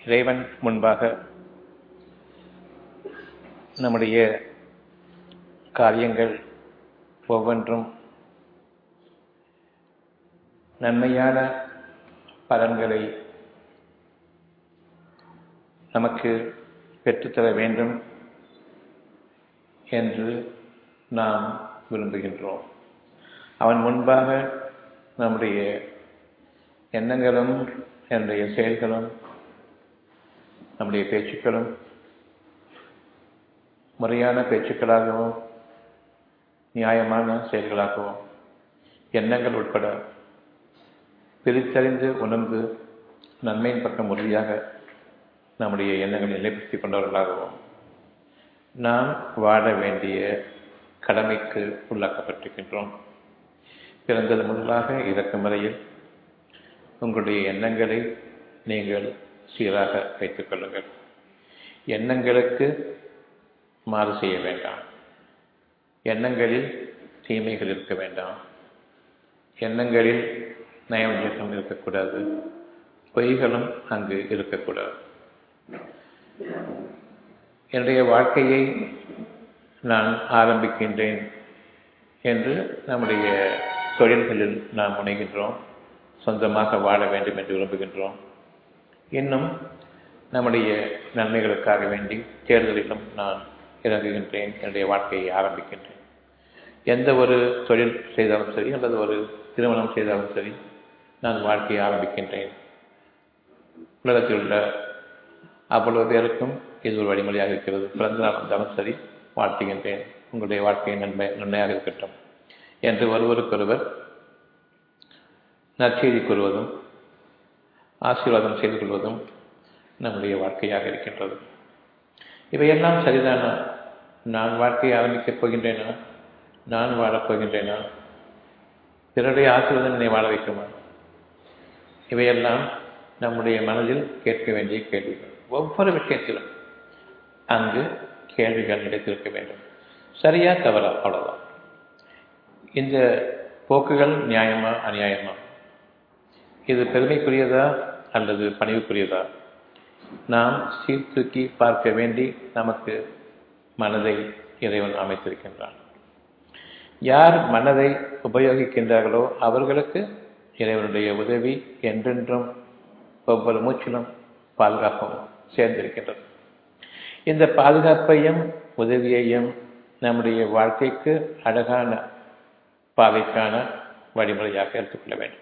இறைவன் முன்பாக நம்முடைய காரியங்கள் ஒவ்வொன்றும் நன்மையான பலன்களை நமக்கு பெற்றுத்தர வேண்டும் என்று நாம் விரும்புகின்றோம் அவன் முன்பாக நம்முடைய எண்ணங்களும் என்னுடைய செயல்களும் நம்முடைய பேச்சுக்களும் முறையான பேச்சுக்களாகவும் நியாயமான செயல்களாகவும் எண்ணங்கள் உட்பட பிரித்தறிந்து உணர்ந்து நன்மையின் பக்கம் உறுதியாக நம்முடைய எண்ணங்களை நிலைப்படுத்திக் கொண்டவர்களாகவும் நாம் வாழ வேண்டிய கடமைக்கு உள்ளாக்கப்பட்டிருக்கின்றோம் பிறந்தது முதலாக இறக்கும் வரையில் உங்களுடைய எண்ணங்களை நீங்கள் சீராக வைத்துக் கொள்ளுங்கள் எண்ணங்களுக்கு மாறு செய்ய வேண்டாம் எண்ணங்களில் தீமைகள் இருக்க வேண்டாம் எண்ணங்களில் நயவஞ்சகம் இருக்கக்கூடாது பொய்களும் அங்கு இருக்கக்கூடாது என்னுடைய வாழ்க்கையை நான் ஆரம்பிக்கின்றேன் என்று நம்முடைய தொழில்களில் நாம் முனைகின்றோம் சொந்தமாக வாழ வேண்டும் என்று விரும்புகின்றோம் இன்னும் நம்முடைய நன்மைகளுக்காக வேண்டி தேர்தலிலும் நான் இறங்குகின்றேன் என்னுடைய வாழ்க்கையை ஆரம்பிக்கின்றேன் எந்த ஒரு தொழில் செய்தாலும் சரி அல்லது ஒரு திருமணம் செய்தாலும் சரி நான் வாழ்க்கையை ஆரம்பிக்கின்றேன் உலகத்தில் உள்ள அவ்வளவு பேருக்கும் இது ஒரு வழிமுறையாக இருக்கிறது பிறந்த நாள் வந்தாலும் சரி வாழ்த்துகின்றேன் உங்களுடைய வாழ்க்கை நன்மை நன்மையாக இருக்கட்டும் என்று ஒருவருக்கொருவர் நற்செய்தி கூறுவதும் ஆசீர்வாதம் செய்து கொள்வதும் நம்முடைய வாழ்க்கையாக இருக்கின்றது இவையெல்லாம் சரிதானா நான் வாழ்க்கையை ஆரம்பிக்கப் போகின்றேனா நான் வாழப் போகின்றேனா பிறருடைய ஆசீர்வாதம் என்னை வாழ வைக்குமா இவையெல்லாம் நம்முடைய மனதில் கேட்க வேண்டிய கேள்விகள் ஒவ்வொரு விஷயத்திலும் அங்கு கேள்விகள் நிலைத்திருக்க வேண்டும் சரியா தவறா அவ்வளவுதான் இந்த போக்குகள் நியாயமா அநியாயமா இது பெருமைக்குரியதா அல்லது பணிவுக்குரியதா நாம் சீர்தூக்கி பார்க்க வேண்டி நமக்கு மனதை இறைவன் அமைத்திருக்கின்றான் யார் மனதை உபயோகிக்கின்றார்களோ அவர்களுக்கு இறைவனுடைய உதவி என்றென்றும் ஒவ்வொரு மூச்சிலும் பாதுகாப்பும் சேர்ந்திருக்கின்றது இந்த பாதுகாப்பையும் உதவியையும் நம்முடைய வாழ்க்கைக்கு அழகான பாதைக்கான வழிமுறையாக எடுத்துக்கொள்ள வேண்டும்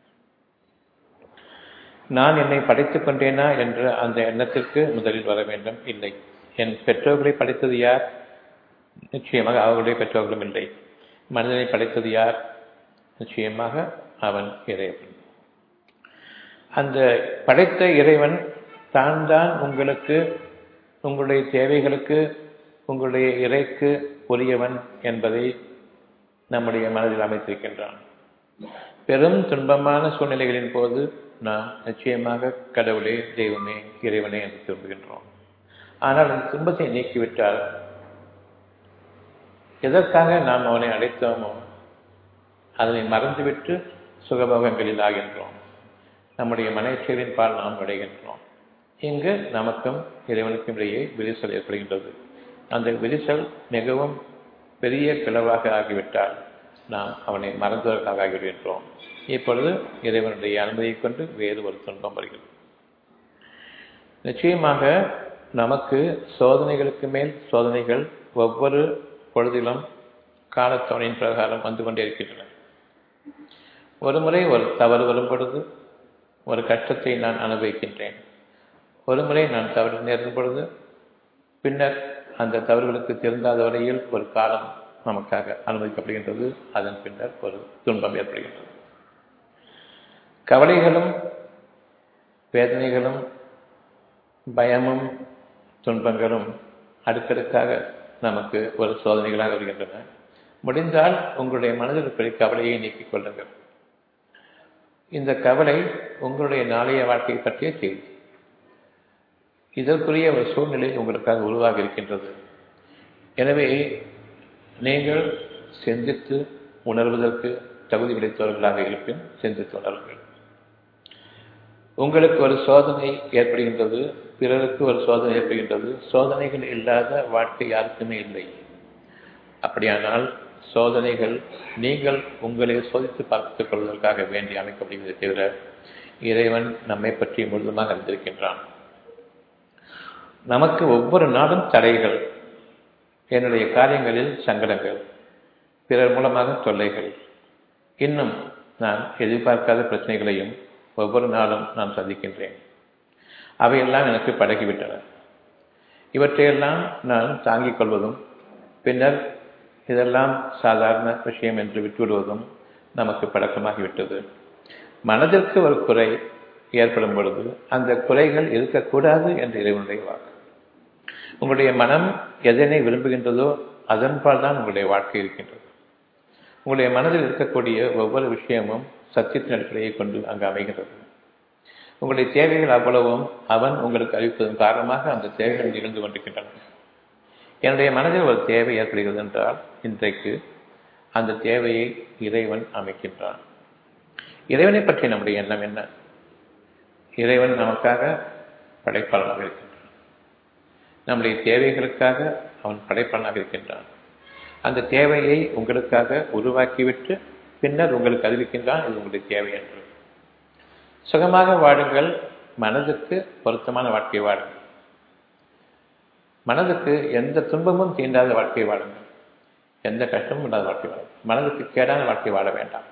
நான் என்னை படைத்துக் கொண்டேனா என்ற அந்த எண்ணத்திற்கு முதலில் வர வேண்டும் இல்லை என் பெற்றோர்களை படைத்தது யார் நிச்சயமாக அவர்களுடைய பெற்றோர்களும் இல்லை மனிதனை படைத்தது யார் நிச்சயமாக அவன் இறைவன் அந்த படைத்த இறைவன் தான் தான் உங்களுக்கு உங்களுடைய தேவைகளுக்கு உங்களுடைய இறைக்கு உரியவன் என்பதை நம்முடைய மனதில் அமைத்திருக்கின்றான் பெரும் துன்பமான சூழ்நிலைகளின் போது நாம் நிச்சயமாக கடவுளே தெய்வமே இறைவனே என்று திரும்புகின்றோம் ஆனால் அந்த துன்பத்தை நீக்கிவிட்டால் எதற்காக நாம் அவனை அழைத்தோமோ அதனை மறந்துவிட்டு சுகபோகங்களில் ஆகின்றோம் நம்முடைய மனைச்சேரின் பால் நாம் அடைகின்றோம் இங்கு நமக்கும் இறைவனுக்கும் இடையே விரிசல் ஏற்படுகின்றது அந்த விரிசல் மிகவும் பெரிய பிளவாக ஆகிவிட்டால் நாம் அவனை மறந்தவர்களாக ஆகிவிடுகின்றோம் இப்பொழுது இறைவனுடைய அனுமதியை கொண்டு வேறு ஒரு துன்பம் வருகிறது நிச்சயமாக நமக்கு சோதனைகளுக்கு மேல் சோதனைகள் ஒவ்வொரு பொழுதிலும் காலத்தவணையின் பிரகாரம் வந்து கொண்டே இருக்கின்றன ஒரு முறை ஒரு தவறு வரும் பொழுது ஒரு கஷ்டத்தை நான் அனுபவிக்கின்றேன் ஒரு முறை நான் தவறு நேர்ந்த பொழுது பின்னர் அந்த தவறுகளுக்கு திருந்தாத வரையில் ஒரு காலம் நமக்காக அனுமதிக்கப்படுகின்றது அதன் பின்னர் ஒரு துன்பம் ஏற்படுகின்றது கவலைகளும் வேதனைகளும் பயமும் துன்பங்களும் அடுக்கடுக்காக நமக்கு ஒரு சோதனைகளாக வருகின்றன முடிந்தால் உங்களுடைய மனதில் இருக்கிற கவலையை நீக்கிக் கொள்ளுங்கள் இந்த கவலை உங்களுடைய நாளைய வாழ்க்கையை பற்றிய செய்தி இதற்குரிய ஒரு சூழ்நிலை உங்களுக்காக உருவாக இருக்கின்றது எனவே நீங்கள் சிந்தித்து உணர்வதற்கு தகுதி கிடைத்தவர்களாக இருப்பின் சிந்தித்து உணருங்கள் உங்களுக்கு ஒரு சோதனை ஏற்படுகின்றது பிறருக்கு ஒரு சோதனை ஏற்படுகின்றது சோதனைகள் இல்லாத வாழ்க்கை யாருக்குமே இல்லை அப்படியானால் சோதனைகள் நீங்கள் உங்களை சோதித்து பார்த்துக் கொள்வதற்காக வேண்டி அமைக்கப்படுகிறது தவிர இறைவன் நம்மை பற்றி முழுதுமாக அறிந்திருக்கின்றான் நமக்கு ஒவ்வொரு நாளும் தடைகள் என்னுடைய காரியங்களில் சங்கடங்கள் பிறர் மூலமாக தொல்லைகள் இன்னும் நான் எதிர்பார்க்காத பிரச்சனைகளையும் ஒவ்வொரு நாளும் நான் சந்திக்கின்றேன் அவையெல்லாம் எனக்கு பழகிவிட்டன இவற்றையெல்லாம் நான் தாங்கிக் கொள்வதும் பின்னர் இதெல்லாம் சாதாரண விஷயம் என்று விட்டுவிடுவதும் நமக்கு பழக்கமாகிவிட்டது மனதிற்கு ஒரு குறை ஏற்படும் பொழுது அந்த குறைகள் இருக்கக்கூடாது என்று இறைவனுடைய வாக்கு உங்களுடைய மனம் எதனை விரும்புகின்றதோ அதன்பால் தான் உங்களுடைய வாழ்க்கை இருக்கின்றது உங்களுடைய மனதில் இருக்கக்கூடிய ஒவ்வொரு விஷயமும் சத்தியத்தின் அடிப்படையை கொண்டு அங்கு அமைகின்றது உங்களுடைய தேவைகள் அவ்வளவும் அவன் உங்களுக்கு அறிவிப்பதன் காரணமாக அந்த தேவைகள் நிகழ்ந்து கொண்டிருக்கின்றன என்னுடைய மனதில் ஒரு தேவை ஏற்படுகிறது என்றால் இன்றைக்கு அந்த தேவையை இறைவன் அமைக்கின்றான் இறைவனை பற்றி நம்முடைய எண்ணம் என்ன இறைவன் நமக்காக படைப்பாளனாக இருக்கின்றான் நம்முடைய தேவைகளுக்காக அவன் படைப்பாளனாக இருக்கின்றான் அந்த தேவையை உங்களுக்காக உருவாக்கிவிட்டு பின்னர் உங்களுக்கு அறிவிக்கின்றான் இது உங்களுடைய தேவை என்று சுகமாக வாழுங்கள் மனதுக்கு பொருத்தமான வாழ்க்கை வாழுங்கள் மனதுக்கு எந்த துன்பமும் தீண்டாத வாழ்க்கை வாழுங்கள் எந்த கஷ்டமும் இல்லாத வாழ்க்கை வாழுங்கள் மனதுக்கு கேடான வாழ்க்கை வாழ வேண்டாம்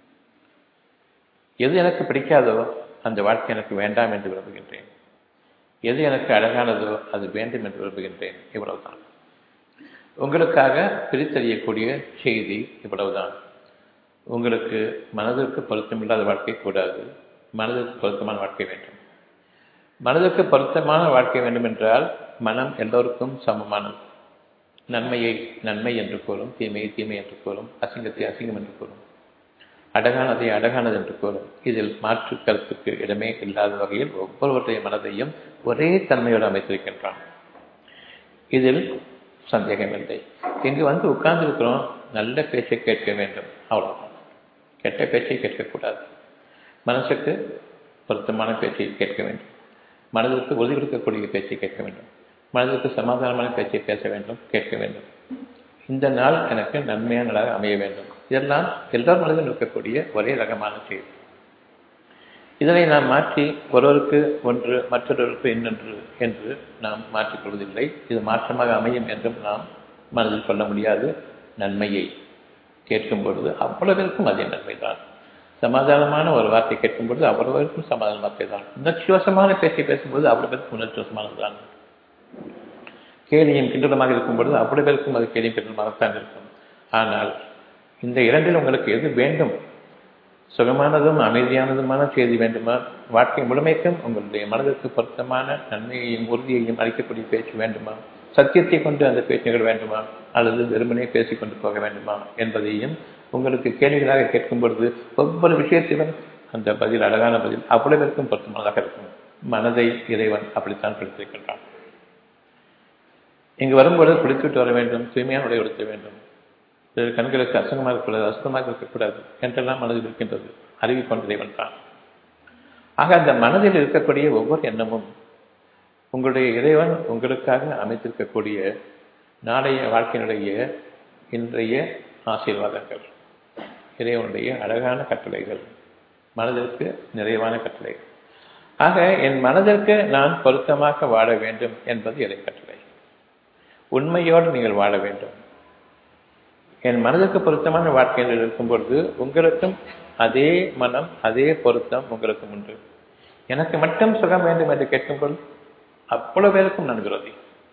எது எனக்கு பிடிக்காதோ அந்த வாழ்க்கை எனக்கு வேண்டாம் என்று விரும்புகின்றேன் எது எனக்கு அழகானதோ அது வேண்டும் என்று விரும்புகின்றேன் இவ்வளவுதான் உங்களுக்காக பிரித்தறியக்கூடிய செய்தி இவ்வளவுதான் உங்களுக்கு மனதிற்கு பொருத்தமில்லாத வாழ்க்கை கூடாது மனதிற்கு பொருத்தமான வாழ்க்கை வேண்டும் மனதிற்கு பொருத்தமான வாழ்க்கை வேண்டும் என்றால் மனம் எல்லோருக்கும் சமமானது நன்மையை நன்மை என்று கூறும் தீமையை தீமை என்று கூறும் அசிங்கத்தை அசிங்கம் என்று கூறும் அழகானதை அழகானது என்று கூறும் இதில் மாற்று கருத்துக்கு இடமே இல்லாத வகையில் ஒவ்வொருவருடைய மனதையும் ஒரே தன்மையோடு அமைத்திருக்கின்றான் இதில் சந்தேகமில்லை இங்கு வந்து உட்கார்ந்திருக்கிறோம் நல்ல பேச்சை கேட்க வேண்டும் அவ்வளவுதான் கெட்ட பேச்சை கேட்கக்கூடாது மனசுக்கு பொருத்தமான பேச்சை கேட்க வேண்டும் மனதிற்கு உறுதி கொடுக்கக்கூடிய பேச்சை கேட்க வேண்டும் மனதிற்கு சமாதானமான பேச்சை பேச வேண்டும் கேட்க வேண்டும் இந்த நாள் எனக்கு நன்மையான நாளாக அமைய வேண்டும் இதெல்லாம் எல்லார் மனதிலும் இருக்கக்கூடிய ஒரே ரகமான செய்தி இதனை நாம் மாற்றி ஒருவருக்கு ஒன்று மற்றொருவருக்கு இன்னொன்று என்று நாம் மாற்றிக்கொள்வதில்லை இது மாற்றமாக அமையும் என்றும் நாம் மனதில் கொள்ள முடியாது நன்மையை கேட்கும் பொழுது அவ்வளவிற்கும் அதே நன்மைதான் சமாதானமான ஒரு வார்த்தை கேட்கும் பொழுது அவ்வளவிற்கும் சமாதான வார்த்தை தான் உணர்ச்சிவசமான பேச்சை பேசும்போது அவ்வளவிற்கும் உணர்ச்சிவசமானதுதான் கேலியும் கிண்டலமாக இருக்கும் பொழுது அவ்வளவிற்கும் அது கேலியும் கிண்டலமாகத்தான் இருக்கும் ஆனால் இந்த இரண்டில் உங்களுக்கு எது வேண்டும் சுகமானதும் அமைதியானதுமான செய்தி வேண்டுமா வாழ்க்கை முழுமைக்கும் உங்களுடைய மனதிற்கு பொருத்தமான நன்மையையும் உறுதியையும் அளிக்கக்கூடிய பேச்சு வேண்டுமா சத்தியத்தை கொண்டு அந்த பேச்சுகள் வேண்டுமா அல்லது வெறுமனே பேசிக்கொண்டு போக வேண்டுமா என்பதையும் உங்களுக்கு கேள்விகளாக கேட்கும் பொழுது ஒவ்வொரு விஷயத்திலும் அந்த பதில் அழகான பதில் அவ்வளவிற்கும் பொருத்தமானதாக இருக்கும் மனதை இறைவன் அப்படித்தான் பிடித்திருக்கின்றான் இங்கு வரும்பொழுது குளித்துவிட்டு வர வேண்டும் தூய்மையான உடை உடுத்த வேண்டும் கண்களுக்கு அசங்கமாக இருக்கக்கூடாது அசுத்தமாக இருக்கக்கூடாது என்றெல்லாம் மனதில் இருக்கின்றது அறிவிக்கொண்டு இறைவன் தான் ஆக அந்த மனதில் இருக்கக்கூடிய ஒவ்வொரு எண்ணமும் உங்களுடைய இறைவன் உங்களுக்காக அமைத்திருக்கக்கூடிய நாளைய வாழ்க்கையினுடைய இன்றைய ஆசீர்வாதங்கள் இறைவனுடைய அழகான கட்டளைகள் மனதிற்கு நிறைவான கட்டளைகள் ஆக என் மனதிற்கு நான் பொருத்தமாக வாழ வேண்டும் என்பது இறை கட்டளை உண்மையோடு நீங்கள் வாழ வேண்டும் என் மனதுக்கு பொருத்தமான வாழ்க்கையில் இருக்கும் பொழுது உங்களுக்கும் அதே மனம் அதே பொருத்தம் உங்களுக்கும் உண்டு எனக்கு மட்டும் சுகம் வேண்டும் என்று கேட்கும் பொழுது அவ்வளவு பேருக்கும் நான் விரோதி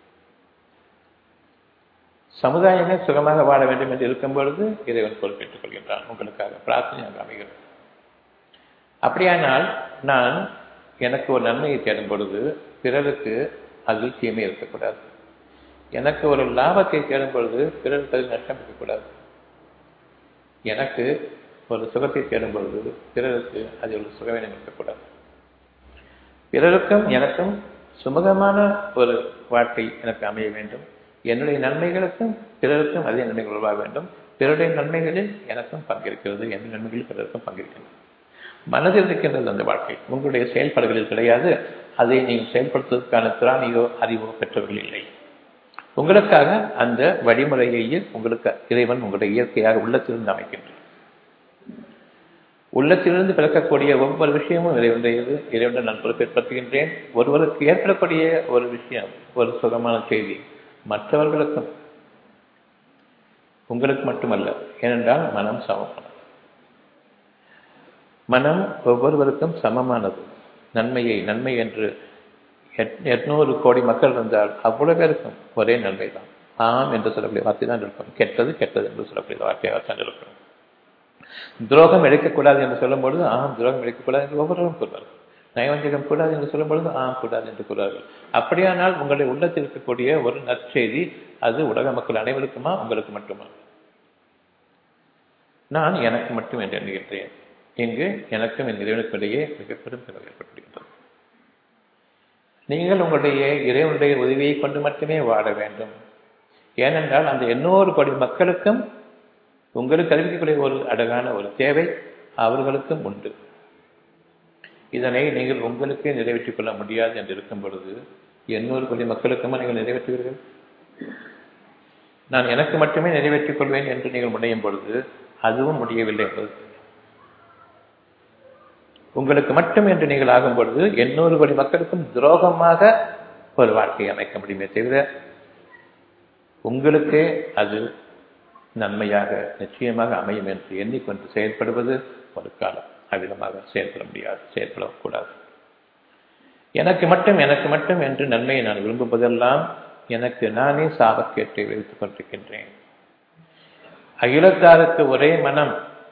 சமுதாயமே சுகமாக வாழ வேண்டும் என்று இருக்கும் பொழுது இறைவன் பொறுப்பேற்றுக் கொள்கின்றான் உங்களுக்காக பிரார்த்தனை அங்கு அமைகிறது அப்படியானால் நான் எனக்கு ஒரு நன்மையை தேடும் பொழுது பிறருக்கு அதில் தீமை இருக்கக்கூடாது எனக்கு ஒரு லாபத்தை தேடும் பொழுது பிறருக்கு அதில் நஷ்டம் இருக்கக்கூடாது எனக்கு ஒரு சுகத்தை தேடும் பொழுது பிறருக்கு அதில் ஒரு சுகவீனம் இருக்கக்கூடாது பிறருக்கும் எனக்கும் சுமூகமான ஒரு வாழ்க்கை எனக்கு அமைய வேண்டும் என்னுடைய நன்மைகளுக்கும் பிறருக்கும் அதே நன்மைகள் உருவாக வேண்டும் பிறருடைய நன்மைகளில் எனக்கும் பங்கிருக்கிறது என் நன்மைகளில் பிறருக்கும் பங்கிருக்கிறது மனதில் இருக்கின்றது அந்த வாழ்க்கை உங்களுடைய செயல்பாடுகளில் கிடையாது அதை நீங்கள் செயல்படுத்துவதற்கான திராணியோ அறிவோ பெற்றவர்கள் இல்லை உங்களுக்காக அந்த வழிமுறையை உங்களுக்கு இறைவன் உங்களுடைய இயற்கையாக உள்ளத்திலிருந்து அமைக்கின்றார் உள்ளத்திலிருந்து பிறக்கக்கூடிய ஒவ்வொரு விஷயமும் இறைவனுடையது இறைவன் நான் பொறுப்பேற்படுத்துகின்றேன் ஒருவருக்கு ஏற்படக்கூடிய ஒரு விஷயம் ஒரு சுகமான செய்தி மற்றவர்களுக்கும் உங்களுக்கு மட்டுமல்ல ஏனென்றால் மனம் சமமானது மனம் ஒவ்வொருவருக்கும் சமமானது நன்மையை நன்மை என்று எட்நூறு கோடி மக்கள் இருந்தால் அவ்வளவு பேருக்கும் ஒரே நன்மை தான் ஆம் என்று சொல்லக்கூடிய வார்த்தை தான் இருக்கும் கெட்டது கெட்டது என்று சொல்லக்கூடிய வார்த்தையாக தான் இருக்கும் துரோகம் இழைக்கக்கூடாது என்று சொல்லும் பொழுது ஆம் துரோகம் இழைக்கக்கூடாது என்று ஒவ்வொருவரும் கூறுவார்கள் நயவஞ்சகம் கூடாது என்று சொல்லும் பொழுது ஆம் கூடாது என்று கூறுவார்கள் அப்படியானால் உங்களுடைய உள்ளத்தில் இருக்கக்கூடிய ஒரு நற்செய்தி அது உலக மக்கள் அனைவருக்குமா உங்களுக்கு மட்டுமா நான் எனக்கு மட்டும் என்று எண்ணுகின்றேன் இங்கு எனக்கும் என் இறைவனுக்கும் இடையே மிக பெரும் பிளவு ஏற்பட்டுவிட்டது நீங்கள் உங்களுடைய இறைவனுடைய உதவியை கொண்டு மட்டுமே வாழ வேண்டும் ஏனென்றால் அந்த எண்ணூறு கோடி மக்களுக்கும் உங்களுக்கு அறிவிக்கக்கூடிய ஒரு அழகான ஒரு தேவை அவர்களுக்கும் உண்டு இதனை நீங்கள் உங்களுக்கே நிறைவேற்றிக் கொள்ள முடியாது என்று இருக்கும் பொழுது எண்ணூறு கோடி மக்களுக்குமா நீங்கள் நிறைவேற்றுவீர்கள் நான் எனக்கு மட்டுமே நிறைவேற்றிக் கொள்வேன் என்று நீங்கள் முனையும் பொழுது அதுவும் முடியவில்லை என்பது உங்களுக்கு மட்டும் என்று நீங்கள் ஆகும் பொழுது எண்ணூறு கோடி மக்களுக்கும் துரோகமாக ஒரு வாழ்க்கையை அமைக்க முடியுமே தவிர உங்களுக்கே அது நன்மையாக நிச்சயமாக அமையும் என்று எண்ணிக்கொண்டு செயல்படுவது ஒரு காலம் அவ்விதமாக செயல்பட முடியாது செயல்படக்கூடாது எனக்கு மட்டும் எனக்கு மட்டும் என்று நன்மையை நான் விரும்புவதெல்லாம் எனக்கு நானே சாபக்கேட்டை வைத்துக் கொண்டிருக்கின்றேன் அகிலத்தாருக்கு ஒரே மனம்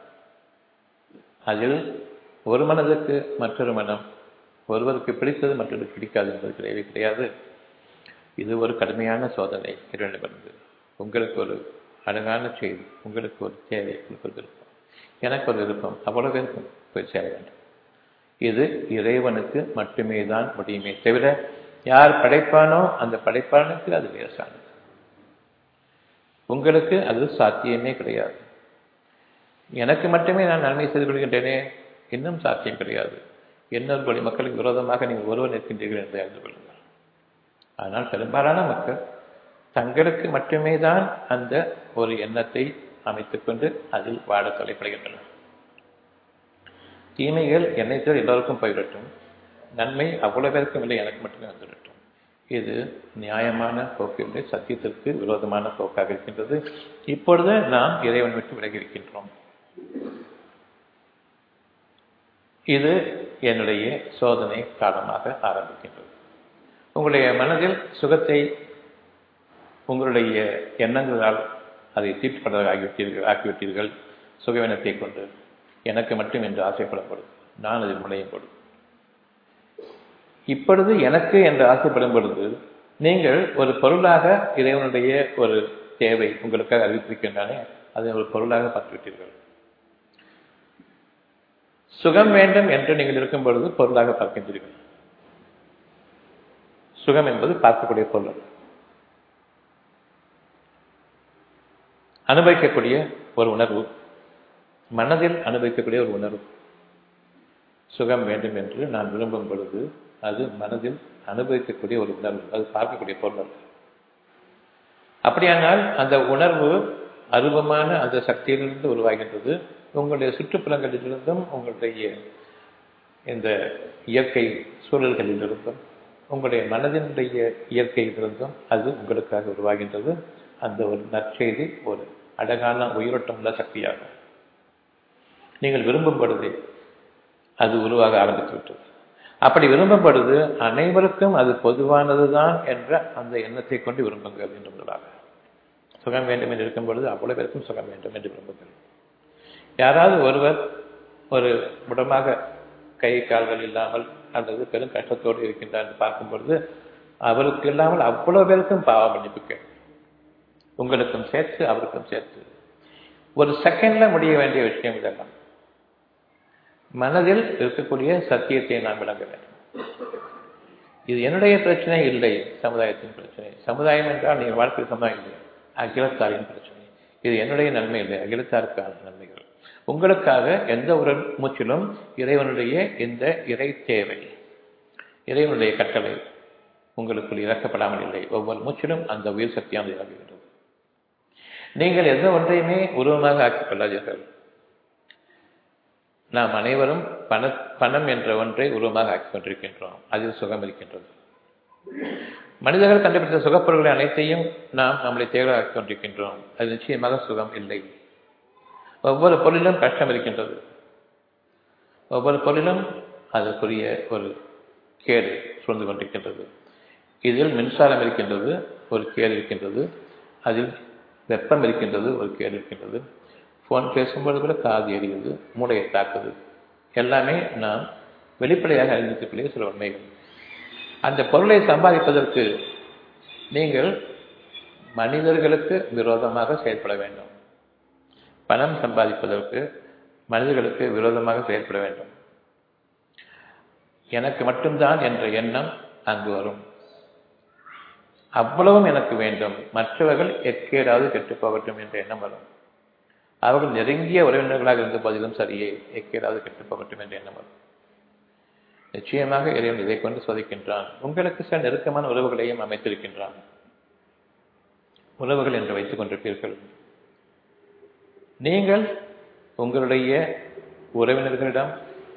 அதில் ஒரு மனதுக்கு மற்றொரு மனம் ஒருவருக்கு பிடித்தது மற்றொருக்கு பிடிக்காது என்பது கிடையவே கிடையாது இது ஒரு கடுமையான சோதனை இறைவனிடமிருந்து உங்களுக்கு ஒரு அழகான செய்தி உங்களுக்கு ஒரு தேவை உங்களுக்கு ஒரு விருப்பம் எனக்கு ஒரு விருப்பம் அவ்வளவு விருப்பம் போய் சேர வேண்டும் இது இறைவனுக்கு மட்டுமே தான் முடியுமே தவிர யார் படைப்பானோ அந்த படைப்பானுக்கு அது லேசானது உங்களுக்கு அது சாத்தியமே கிடையாது எனக்கு மட்டுமே நான் நன்மை செய்து கொள்கின்றேனே இன்னும் சாத்தியம் கிடையாது இன்னொரு கோடி மக்களுக்கு விரோதமாக நீங்கள் ஒருவர் நிற்கின்றீர்கள் என்று அறிந்து கொள்ளுங்கள் ஆனால் பெரும்பாலான மக்கள் தங்களுக்கு மட்டுமே தான் அந்த ஒரு எண்ணத்தை அமைத்துக் கொண்டு அதில் வாழ தலைப்படுகின்றனர் தீமைகள் என்னை தவிர எல்லோருக்கும் போய்விடட்டும் நன்மை அவ்வளவு பேருக்கும் இல்லை எனக்கு மட்டுமே வந்துவிடட்டும் இது நியாயமான போக்கில்லை சத்தியத்திற்கு விரோதமான போக்காக இருக்கின்றது இப்பொழுது நாம் இறைவன் விட்டு விலகி இருக்கின்றோம் இது என்னுடைய சோதனை காலமாக ஆரம்பிக்கின்றது உங்களுடைய மனதில் சுகத்தை உங்களுடைய எண்ணங்களால் அதை தீர்ப்பதாக ஆகிவிட்டீர்கள் ஆக்கிவிட்டீர்கள் சுகவினத்தை கொண்டு எனக்கு மட்டும் என்று ஆசைப்படும் பொழுது நான் அதில் முனையும் பொழுது இப்பொழுது எனக்கு என்று ஆசைப்படும் பொழுது நீங்கள் ஒரு பொருளாக இறைவனுடைய ஒரு தேவை உங்களுக்காக அறிவித்திருக்கின்றானே அதை ஒரு பொருளாக பார்த்துவிட்டீர்கள் சுகம் வேண்டும் என்று நீங்கள் இருக்கும் பொழுது பொருளாக பார்க்கின்றீர்கள் சுகம் என்பது பார்க்கக்கூடிய பொருள் அனுபவிக்கக்கூடிய ஒரு உணர்வு மனதில் அனுபவிக்கக்கூடிய ஒரு உணர்வு சுகம் வேண்டும் என்று நான் விரும்பும் பொழுது அது மனதில் அனுபவிக்கக்கூடிய ஒரு உணர்வு அது பார்க்கக்கூடிய பொருள் அப்படியானால் அந்த உணர்வு அருவமான அந்த சக்தியிலிருந்து உருவாகின்றது உங்களுடைய சுற்றுப்புறங்களிலிருந்தும் உங்களுடைய இந்த இயற்கை சூழல்களிலிருந்தும் உங்களுடைய மனதினுடைய இயற்கையிலிருந்தும் அது உங்களுக்காக உருவாகின்றது அந்த ஒரு நற்செய்தி ஒரு அழகான உயிரோட்டமுள்ள சக்தியாகும் நீங்கள் விரும்பும் பொழுதே அது உருவாக ஆரம்பித்து விட்டது அப்படி விரும்பும் பொழுது அனைவருக்கும் அது பொதுவானதுதான் என்ற அந்த எண்ணத்தை கொண்டு விரும்புங்கள் என்று முதலாக சுகம் வேண்டும் என்று இருக்கும் பொழுது அவ்வளவு பேருக்கும் சுகம் வேண்டும் என்று விரும்புங்கள் யாராவது ஒருவர் ஒரு முடமாக கை கால்கள் இல்லாமல் அல்லது பெரும் கஷ்டத்தோடு இருக்கின்றார் என்று பார்க்கும் பொழுது அவருக்கு இல்லாமல் அவ்வளவு பேருக்கும் பாவ மன்னிப்பு உங்களுக்கும் சேர்த்து அவருக்கும் சேர்த்து ஒரு செகண்ட்ல முடிய வேண்டிய விஷயம் இதெல்லாம் மனதில் இருக்கக்கூடிய சத்தியத்தை நான் விளங்க வேண்டும் இது என்னுடைய பிரச்சனை இல்லை சமுதாயத்தின் பிரச்சனை சமுதாயம் என்றால் நீங்கள் வாழ்க்கை சமுதாயம் இல்லை அகிலத்தாரின் பிரச்சனை இது என்னுடைய நன்மை இல்லை அகிலத்தாருக்கான நன்மைகள் உங்களுக்காக எந்த ஒரு மூச்சிலும் இறைவனுடைய இந்த இறை தேவை இறைவனுடைய கட்டளை உங்களுக்குள் இறக்கப்படாமல் இல்லை ஒவ்வொரு மூச்சிலும் அந்த உயிர் சக்தியானது இறங்குகின்றது நீங்கள் எந்த ஒன்றையுமே உருவமாக ஆக்கிக் கொள்ளாதீர்கள் நாம் அனைவரும் பண பணம் என்ற ஒன்றை உருவமாக ஆக்கிக் கொண்டிருக்கின்றோம் அதில் சுகம் இருக்கின்றது மனிதர்கள் கண்டுபிடித்த சுகப்பொருள்களை அனைத்தையும் நாம் நம்மளை தேவையாக ஆக்கிக் கொண்டிருக்கின்றோம் அது நிச்சயமாக சுகம் இல்லை ஒவ்வொரு பொருளிலும் கஷ்டம் இருக்கின்றது ஒவ்வொரு பொருளிலும் அதற்குரிய ஒரு கேடு சூழ்ந்து கொண்டிருக்கின்றது இதில் மின்சாரம் இருக்கின்றது ஒரு கேடு இருக்கின்றது அதில் வெப்பம் இருக்கின்றது ஒரு கேடு இருக்கின்றது ஃபோன் பேசும்போது கூட காது எரியுது மூளையை தாக்குது எல்லாமே நாம் வெளிப்படையாக அறிந்திருக்கக்கூடிய சில உண்மைகள் அந்த பொருளை சம்பாதிப்பதற்கு நீங்கள் மனிதர்களுக்கு விரோதமாக செயல்பட வேண்டும் பணம் சம்பாதிப்பதற்கு மனிதர்களுக்கு விரோதமாக செயல்பட வேண்டும் எனக்கு மட்டும்தான் என்ற எண்ணம் அங்கு வரும் அவ்வளவும் எனக்கு வேண்டும் மற்றவர்கள் எக்கேடாவது கெட்டு போகட்டும் என்ற எண்ணம் வரும் அவர்கள் நெருங்கிய உறவினர்களாக இருந்த போதிலும் சரியே எக்கேடாவது கெட்டு போகட்டும் என்ற எண்ணம் வரும் நிச்சயமாக இறைவன் இதை கொண்டு சோதிக்கின்றான் உங்களுக்கு சில நெருக்கமான உறவுகளையும் அமைத்திருக்கின்றான் உறவுகள் என்று வைத்துக் கொண்டிருப்பீர்கள் நீங்கள் உங்களுடைய உறவினர்களிடம்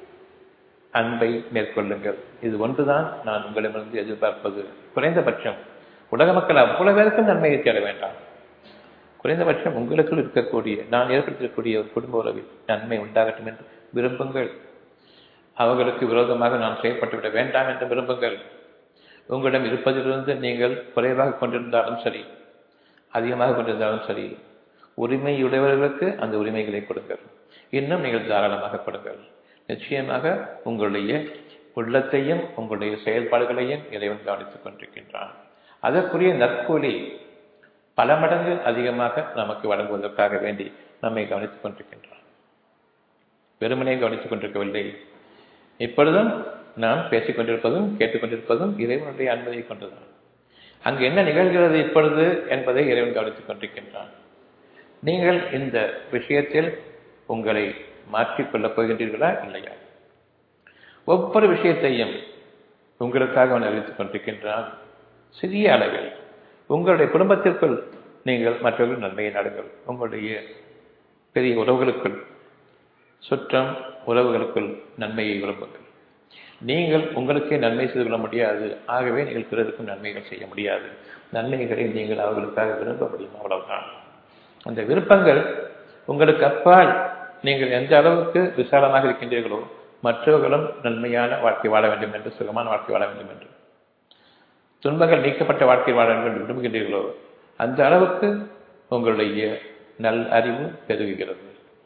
அன்பை மேற்கொள்ளுங்கள் இது ஒன்றுதான் நான் உங்களிடமிருந்து எதிர்பார்ப்பது குறைந்தபட்சம் உலக மக்கள் அவ்வளவு பேருக்கும் நன்மையை தேட வேண்டாம் குறைந்தபட்சம் உங்களுக்குள் இருக்கக்கூடிய நான் ஏற்படுத்தக்கூடிய ஒரு குடும்ப உறவில் நன்மை உண்டாகட்டும் என்று விரும்புங்கள் அவர்களுக்கு விரோதமாக நான் செயல்பட்டுவிட வேண்டாம் என்று விரும்புங்கள் உங்களிடம் இருப்பதிலிருந்து நீங்கள் குறைவாக கொண்டிருந்தாலும் சரி அதிகமாக கொண்டிருந்தாலும் சரி உரிமையுடையவர்களுக்கு அந்த உரிமைகளை கொடுங்கள் இன்னும் நீங்கள் தாராளமாக கொடுங்கள் நிச்சயமாக உங்களுடைய உள்ளத்தையும் உங்களுடைய செயல்பாடுகளையும் இறைவன் கவனித்துக் கொண்டிருக்கின்றான் அதற்குரிய நற்கூலி பல மடங்கு அதிகமாக நமக்கு வழங்குவதற்காக வேண்டி நம்மை கவனித்துக் கொண்டிருக்கின்றான் வெறுமனே கவனித்துக் கொண்டிருக்கவில்லை இப்பொழுதும் நாம் பேசிக் கொண்டிருப்பதும் கேட்டுக்கொண்டிருப்பதும் இறைவனுடைய அனுமதியை கொண்டுதான் அங்கு என்ன நிகழ்கிறது இப்பொழுது என்பதை இறைவன் கவனித்துக் கொண்டிருக்கின்றான் நீங்கள் இந்த விஷயத்தில் உங்களை மாற்றிக்கொள்ளப் போகின்றீர்களா இல்லையா ஒவ்வொரு விஷயத்தையும் உங்களுக்காக அவன் அறிவித்துக் கொண்டிருக்கின்றான் சிறிய அளவில் உங்களுடைய குடும்பத்திற்குள் நீங்கள் மற்றவர்கள் நன்மையை நாடுங்கள் உங்களுடைய பெரிய உறவுகளுக்குள் சுற்றம் உறவுகளுக்குள் நன்மையை விரும்புங்கள் நீங்கள் உங்களுக்கே நன்மை செய்து கொள்ள முடியாது ஆகவே நீங்கள் பிறருக்கும் நன்மைகள் செய்ய முடியாது நன்மைகளை நீங்கள் அவர்களுக்காக விரும்ப முடியும் அவ்வளவுதான் அந்த விருப்பங்கள் உங்களுக்கு அப்பால் நீங்கள் எந்த அளவுக்கு விசாலமாக இருக்கின்றீர்களோ மற்றவர்களும் நன்மையான வாழ்க்கை வாழ வேண்டும் என்று சுகமான வாழ்க்கை வாழ வேண்டும் என்று துன்பங்கள் நீக்கப்பட்ட வாழ்க்கை வாழ வேண்டும் என்று விரும்புகின்றீர்களோ அந்த அளவுக்கு உங்களுடைய நல் அறிவு பெருகுகிறது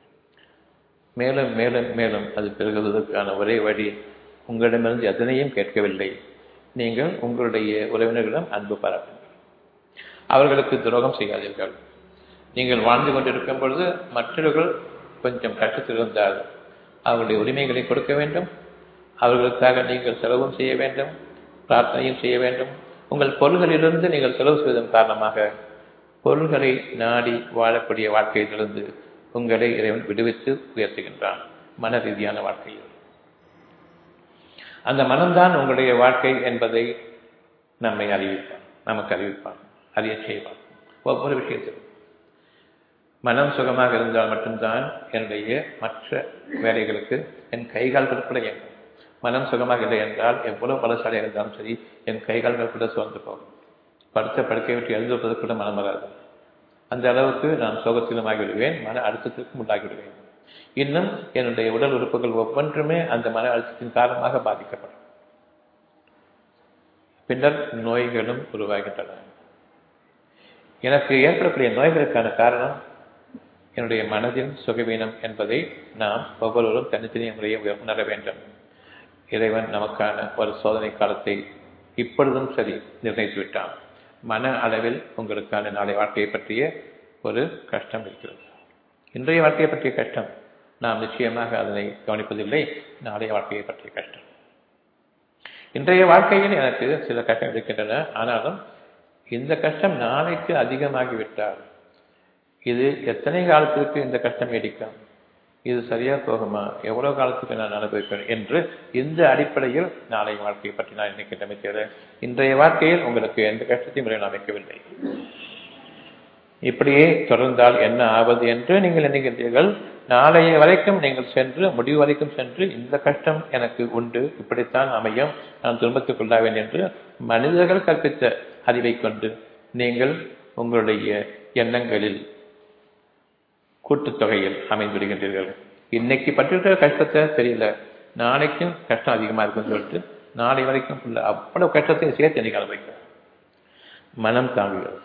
மேலும் மேலும் மேலும் அது பெருகுவதற்கான ஒரே வழி உங்களிடமிருந்து எதனையும் கேட்கவில்லை நீங்கள் உங்களுடைய உறவினர்களிடம் அன்பு பாராட்டுங்கள் அவர்களுக்கு துரோகம் செய்யாதீர்கள் நீங்கள் வாழ்ந்து கொண்டிருக்கும் பொழுது மற்றவர்கள் கொஞ்சம் கஷ்டத்தில் இருந்தால் அவர்களுடைய உரிமைகளை கொடுக்க வேண்டும் அவர்களுக்காக நீங்கள் செலவும் செய்ய வேண்டும் பிரார்த்தனையும் செய்ய வேண்டும் உங்கள் பொருள்களிலிருந்து நீங்கள் செலவு செய்வதன் காரணமாக பொருள்களை நாடி வாழக்கூடிய வாழ்க்கையிலிருந்து உங்களை இறைவன் விடுவித்து உயர்த்துகின்றான் மன ரீதியான வாழ்க்கையில் அந்த மனம்தான் உங்களுடைய வாழ்க்கை என்பதை நம்மை அறிவிப்பான் நமக்கு அறிவிப்பான் அறிய செய்வான் ஒவ்வொரு விஷயத்திலும் மனம் சுகமாக இருந்தால் மட்டும்தான் என்னுடைய மற்ற வேலைகளுக்கு என் கைகால்கள் கூட இயங்கும் மனம் சுகமாக இல்லை என்றால் எவ்வளவு பலசாலியாக இருந்தாலும் சரி என் கைகால்கள் கூட சோர்ந்து போகும் படுத்த படுக்கை விட்டு எழுதுவது கூட மனம் வராது அந்த அளவுக்கு நான் சோகத்திலும் ஆகிவிடுவேன் மன அழுத்தத்திற்கும் உண்டாகிவிடுவேன் இன்னும் என்னுடைய உடல் உறுப்புகள் ஒவ்வொன்றுமே அந்த மன அழுத்தத்தின் காரணமாக பாதிக்கப்படும் பின்னர் நோய்களும் உருவாகின்றன எனக்கு ஏற்படக்கூடிய நோய்களுக்கான காரணம் என்னுடைய மனதின் சுகவீனம் என்பதை நாம் ஒவ்வொருவரும் தனித்தனி முறையை உணர வேண்டும் இறைவன் நமக்கான ஒரு சோதனை காலத்தை இப்பொழுதும் சரி நிர்ணயித்து விட்டான் மன அளவில் உங்களுக்கான நாளை வாழ்க்கையை பற்றிய ஒரு கஷ்டம் இருக்கிறது இன்றைய வாழ்க்கையை பற்றிய கஷ்டம் நாம் நிச்சயமாக அதனை கவனிப்பதில்லை நாளைய வாழ்க்கையை பற்றிய கஷ்டம் இன்றைய வாழ்க்கையில் எனக்கு சில கஷ்டம் இருக்கின்றன ஆனாலும் இந்த கஷ்டம் நாளைக்கு அதிகமாகிவிட்டால் இது எத்தனை காலத்திற்கு இந்த கஷ்டம் நீடிக்கும் இது சரியா போகுமா எவ்வளவு காலத்துக்கு நான் அனுபவிப்பேன் என்று இந்த அடிப்படையில் நாளைய வாழ்க்கையை பற்றி நான் இன்னைக்கு நினைக்கிறேன் இன்றைய வாழ்க்கையில் உங்களுக்கு எந்த கஷ்டத்தையும் நான் அமைக்கவில்லை இப்படியே தொடர்ந்தால் என்ன ஆவது என்று நீங்கள் எண்ணுகின்றீர்கள் நாளைய வரைக்கும் நீங்கள் சென்று முடிவு வரைக்கும் சென்று இந்த கஷ்டம் எனக்கு உண்டு இப்படித்தான் அமையும் நான் துன்பத்துக்குள்ளாவேன் என்று மனிதர்கள் கற்பித்த அறிவை கொண்டு நீங்கள் உங்களுடைய எண்ணங்களில் கூட்டுத்தொகையில் அமைந்துவிடுகின்றீர்கள் இன்னைக்கு பட்டிருக்கிற கஷ்டத்தை தெரியல நாளைக்கும் கஷ்டம் அதிகமா இருக்குன்னு சொல்லிட்டு நாளை வரைக்கும் ஃபுல்லா அவ்வளவு கஷ்டத்தையும் சேர்த்து இன்னைக்கு அனுபவிக்க மனம் தாங்குகிறது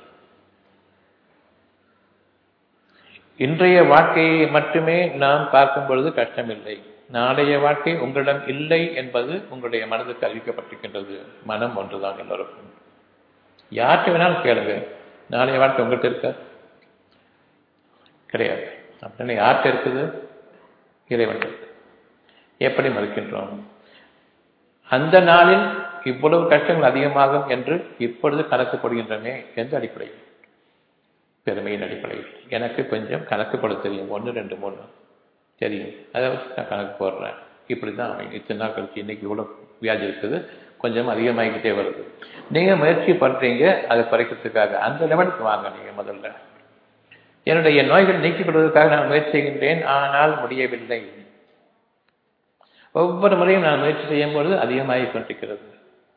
இன்றைய வாழ்க்கையை மட்டுமே நாம் பார்க்கும் பொழுது கஷ்டமில்லை நாளைய வாழ்க்கை உங்களிடம் இல்லை என்பது உங்களுடைய மனதுக்கு அறிவிக்கப்பட்டிருக்கின்றது மனம் ஒன்றுதான் எல்லோருக்கும் யார்கிட்ட வேணாலும் கேளுங்க நாளைய வாழ்க்கை உங்கள்கிட்ட இருக்க கிடையாது அப்படின்னு யார்கிட்ட இருக்குது இறைவன் எப்படி மறுக்கின்றோம் அந்த நாளில் இவ்வளவு கஷ்டங்கள் அதிகமாகும் என்று இப்பொழுது கணக்கு போடுகின்றமே எந்த அடிப்படையில் பெருமையின் அடிப்படையில் எனக்கு கொஞ்சம் கணக்கு போட தெரியும் ஒன்று ரெண்டு மூணு தெரியும் அதை வச்சு நான் கணக்கு போடுறேன் இப்படி தான் அமையும் இத்தனை நாள் கழிச்சு இன்னைக்கு இவ்வளோ வியாதி இருக்குது கொஞ்சம் அதிகமாகிக்கிட்டே வருது நீங்கள் முயற்சி பண்ணுறீங்க அதை குறைக்கிறதுக்காக அந்த லெவலுக்கு வாங்க நீங்கள் முதல்ல என்னுடைய நோய்கள் நீக்கப்படுவதற்காக நான் முயற்சி செய்கின்றேன் ஆனால் முடியவில்லை ஒவ்வொரு முறையும் நான் முயற்சி செய்யும் பொழுது அதிகமாகிக் கொண்டிருக்கிறது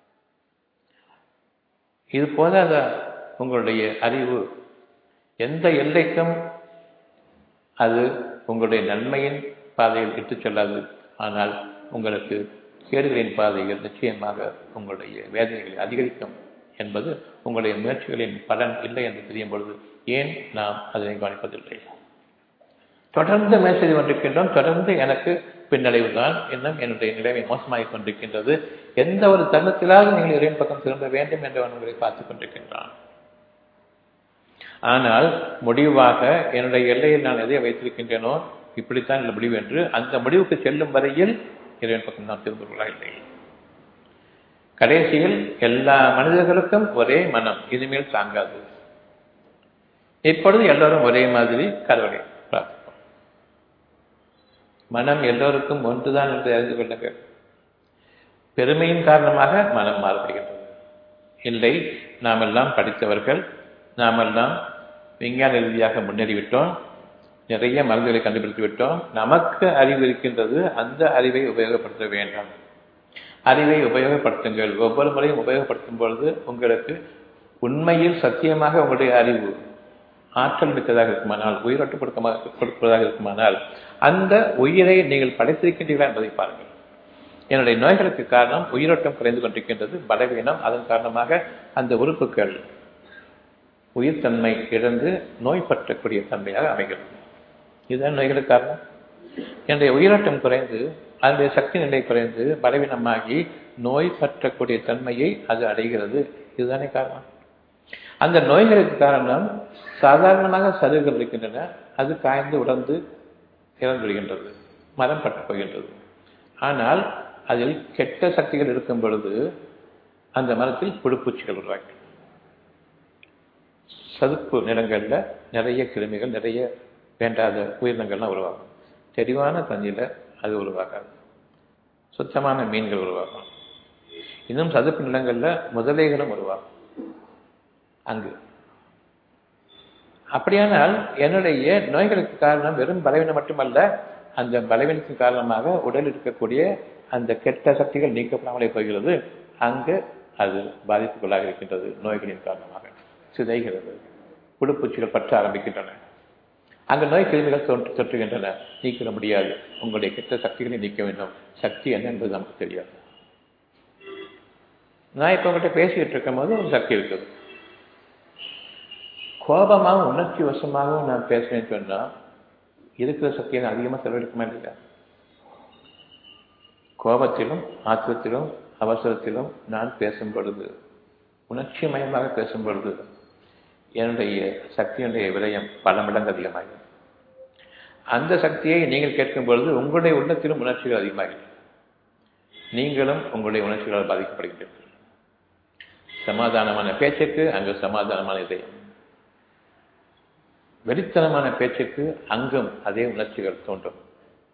இது போதாத உங்களுடைய அறிவு எந்த எல்லைக்கும் அது உங்களுடைய நன்மையின் பாதையில் இட்டுச் செல்லாது ஆனால் உங்களுக்கு கேடுகளின் பாதையில் நிச்சயமாக உங்களுடைய வேதனைகளை அதிகரிக்கும் என்பது உங்களுடைய முயற்சிகளின் பலன் இல்லை என்று தெரியும் பொழுது ஏன் நாம் அதனை கவனிப்பதில்லை தொடர்ந்து முயற்சி செய்து கொண்டிருக்கின்றோம் தொடர்ந்து எனக்கு பின்னடைவு தான் இன்னும் என்னுடைய நிலைமை மோசமாகிக் கொண்டிருக்கின்றது எந்த ஒரு தருணத்திலாவது நீங்கள் இறைவன் பக்கம் திரும்ப வேண்டும் என்று உங்களை பார்த்துக் கொண்டிருக்கின்றான் ஆனால் முடிவாக என்னுடைய எல்லையில் நான் எதை வைத்திருக்கின்றேனோ இப்படித்தான் இந்த முடிவு என்று அந்த முடிவுக்கு செல்லும் வரையில் இறைவன் பக்கம் நான் திரும்புகிறா இல்லை கடைசியில் எல்லா மனிதர்களுக்கும் ஒரே மனம் இனிமேல் தாங்காது இப்பொழுது எல்லோரும் ஒரே மாதிரி கடவுளை பிரார்த்திப்போம் மனம் எல்லோருக்கும் ஒன்றுதான் என்று அறிந்து கொள்ளுங்கள் பெருமையின் காரணமாக மனம் மாறுபடுகின்றது இல்லை நாம் எல்லாம் படித்தவர்கள் நாமெல்லாம் விஞ்ஞான ரீதியாக முன்னேறிவிட்டோம் நிறைய மருந்துகளை கண்டுபிடித்து விட்டோம் நமக்கு அறிவு இருக்கின்றது அந்த அறிவை உபயோகப்படுத்த வேண்டாம் அறிவை உபயோகப்படுத்துங்கள் ஒவ்வொரு முறையும் உபயோகப்படுத்தும் பொழுது உங்களுக்கு உண்மையில் சத்தியமாக உங்களுடைய அறிவு ஆற்றல் மிக்கதாக இருக்குமானால் உயிரோட்டு கொடுக்கமாக கொடுப்பதாக இருக்குமானால் அந்த உயிரை நீங்கள் படைத்திருக்கின்றீர்களா என்பதை பாருங்கள் என்னுடைய நோய்களுக்கு காரணம் உயிரோட்டம் குறைந்து கொண்டிருக்கின்றது பலவீனம் அதன் காரணமாக அந்த உறுப்புகள் உயிர்த்தன்மை இழந்து நோய் பற்றக்கூடிய தன்மையாக அமைகிறது இதுதான் நோய்களுக்கு காரணம் என்னுடைய உயிரோட்டம் குறைந்து அதனுடைய சக்தி நிலை குறைந்து பலவீனமாகி நோய் பற்றக்கூடிய தன்மையை அது அடைகிறது இதுதானே காரணம் அந்த நோய்களுக்கு காரணம் சாதாரணமாக சருகுகள் இருக்கின்றன அது காய்ந்து உடந்து இறந்து விடுகின்றது மரம் பட்டு போகின்றது ஆனால் அதில் கெட்ட சக்திகள் இருக்கும் பொழுது அந்த மரத்தில் புழுப்பூச்சிகள் உருவாக்கி சதுப்பு நிலங்களில் நிறைய கிருமிகள் நிறைய வேண்டாத உயிரினங்கள்லாம் உருவாகும் தெளிவான தண்ணியில் அது உருவாகாது சுத்தமான மீன்கள் உருவாகும் இன்னும் சதுப்பு நிலங்களில் முதலைகளும் உருவாகும் அங்கு அப்படியானால் என்னுடைய நோய்களுக்கு காரணம் வெறும் பலவீனம் மட்டுமல்ல அந்த பலவீனத்தின் காரணமாக உடலில் இருக்கக்கூடிய அந்த கெட்ட சக்திகள் நீக்கப்படாமலே போகிறது அங்கு அது பாதிப்புக்குள்ளாக இருக்கின்றது நோய்களின் காரணமாக சிதைகிறது புழுப்பூச்சிகள் பற்ற ஆரம்பிக்கின்றன அங்கு நோய் கிருமிகள் தோன்று தொற்றுகின்றன நீக்கிட முடியாது உங்களுடைய கெட்ட சக்திகளை நீக்க வேண்டும் சக்தி என்ன என்பது நமக்கு தெரியாது நான் இப்போ உங்கள்கிட்ட பேசிக்கிட்டு இருக்கும் போது ஒரு சக்தி இருக்குது கோபமாகவும் உணர்ச்சி வசமாகவும் நான் பேசுவேன்னு சொன்னால் இருக்கிற சக்தியை நான் அதிகமாக செலவழிக்குமா இல்லையா கோபத்திலும் ஆத்திரத்திலும் அவசரத்திலும் நான் பேசும் பொழுது உணர்ச்சி மயமாக பேசும் பொழுது என்னுடைய சக்தியினுடைய விரயம் பல மடங்கு அதிகமாகும் அந்த சக்தியை நீங்கள் கேட்கும் பொழுது உங்களுடைய உள்ளத்திலும் உணர்ச்சிகள் அதிகமாகும் நீங்களும் உங்களுடைய உணர்ச்சிகளால் பாதிக்கப்படுகின்றீர்கள் சமாதானமான பேச்சுக்கு அங்கு சமாதானமான இதயம் வெறித்தனமான பேச்சுக்கு அங்கும் அதே உணர்ச்சிகள் தோன்றும்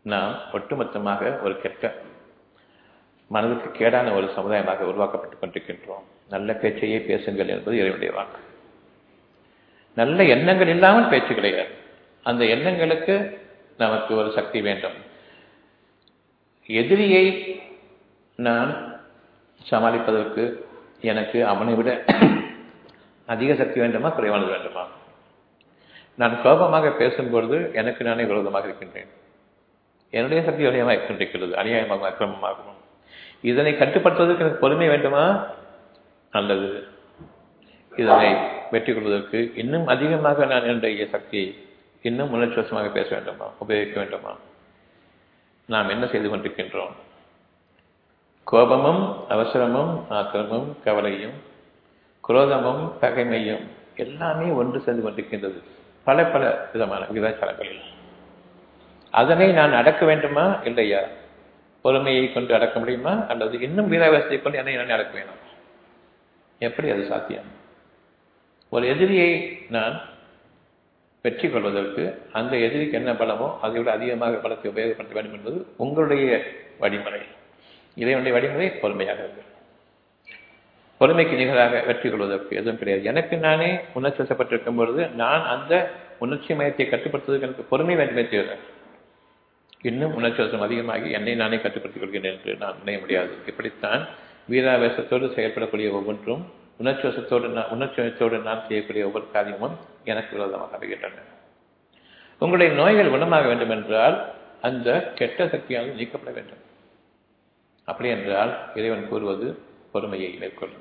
நாம் ஒட்டுமொத்தமாக ஒரு கெட்ட மனதுக்கு கேடான ஒரு சமுதாயமாக உருவாக்கப்பட்டுக் கொண்டிருக்கின்றோம் நல்ல பேச்சையே பேசுங்கள் என்பது இறைவனுடைய வாக்கு நல்ல எண்ணங்கள் இல்லாமல் பேச்சு கிடையாது அந்த எண்ணங்களுக்கு நமக்கு ஒரு சக்தி வேண்டும் எதிரியை நான் சமாளிப்பதற்கு எனக்கு அவனை விட அதிக சக்தி வேண்டுமா குறைவானது வேண்டுமா நான் கோபமாக பேசும்பொழுது எனக்கு நானே விரோதமாக இருக்கின்றேன் என்னுடைய சக்தி அநியாயமாக கொண்டிருக்கிறது அநியாயமாக அக்கிரமமாகவும் இதனை கட்டுப்படுத்துவதற்கு எனக்கு பொறுமை வேண்டுமா அல்லது இதனை வெற்றி கொள்வதற்கு இன்னும் அதிகமாக நான் என்னுடைய சக்தியை இன்னும் உணர்ச்சிவசமாக பேச வேண்டுமா உபயோகிக்க வேண்டுமா நாம் என்ன செய்து கொண்டிருக்கின்றோம் கோபமும் அவசரமும் ஆக்கிரமும் கவலையும் குரோதமும் பகைமையும் எல்லாமே ஒன்று சேர்ந்து கொண்டிருக்கின்றது பல பல விதமான விதாச்சாரங்களில் அதனை நான் அடக்க வேண்டுமா இல்லையா பொறுமையை கொண்டு அடக்க முடியுமா அல்லது இன்னும் வீராவாசத்தை கொண்டு என்னை நான் அடக்க வேணும் எப்படி அது சாத்தியம் ஒரு எதிரியை நான் வெற்றி கொள்வதற்கு அந்த எதிரிக்கு என்ன பலமோ அதை விட அதிகமாக பலத்தை உபயோகப்படுத்த வேண்டும் என்பது உங்களுடைய வழிமுறை இறைவனுடைய வழிமுறை பொறுமையாக இருக்கு பொறுமைக்கு நிகராக வெற்றி கொள்வதற்கு எதுவும் கிடையாது எனக்கு நானே உணர்ச்சி வசப்பட்டிருக்கும் பொழுது நான் அந்த உணர்ச்சி மையத்தை கட்டுப்படுத்துவதற்கு எனக்கு பொறுமை வேண்டுமே தவிர இன்னும் உணர்ச்சி வசம் அதிகமாகி என்னை நானே கட்டுப்படுத்திக் கொள்கிறேன் என்று நான் நினைய முடியாது இப்படித்தான் வீராவேசத்தோடு செயல்படக்கூடிய ஒவ்வொன்றும் உணர்ச்சி வசத்தோடு நான் உணர்ச்சி வசத்தோடு நான் செய்யக்கூடிய ஒவ்வொரு காரியமும் எனக்கு விரோதமாக அமைகின்றன உங்களுடைய நோய்கள் குணமாக வேண்டும் என்றால் அந்த கெட்ட சக்தியானது நீக்கப்பட வேண்டும் அப்படி என்றால் இறைவன் கூறுவது பொறுமையை மேற்கொள்ளுங்கள்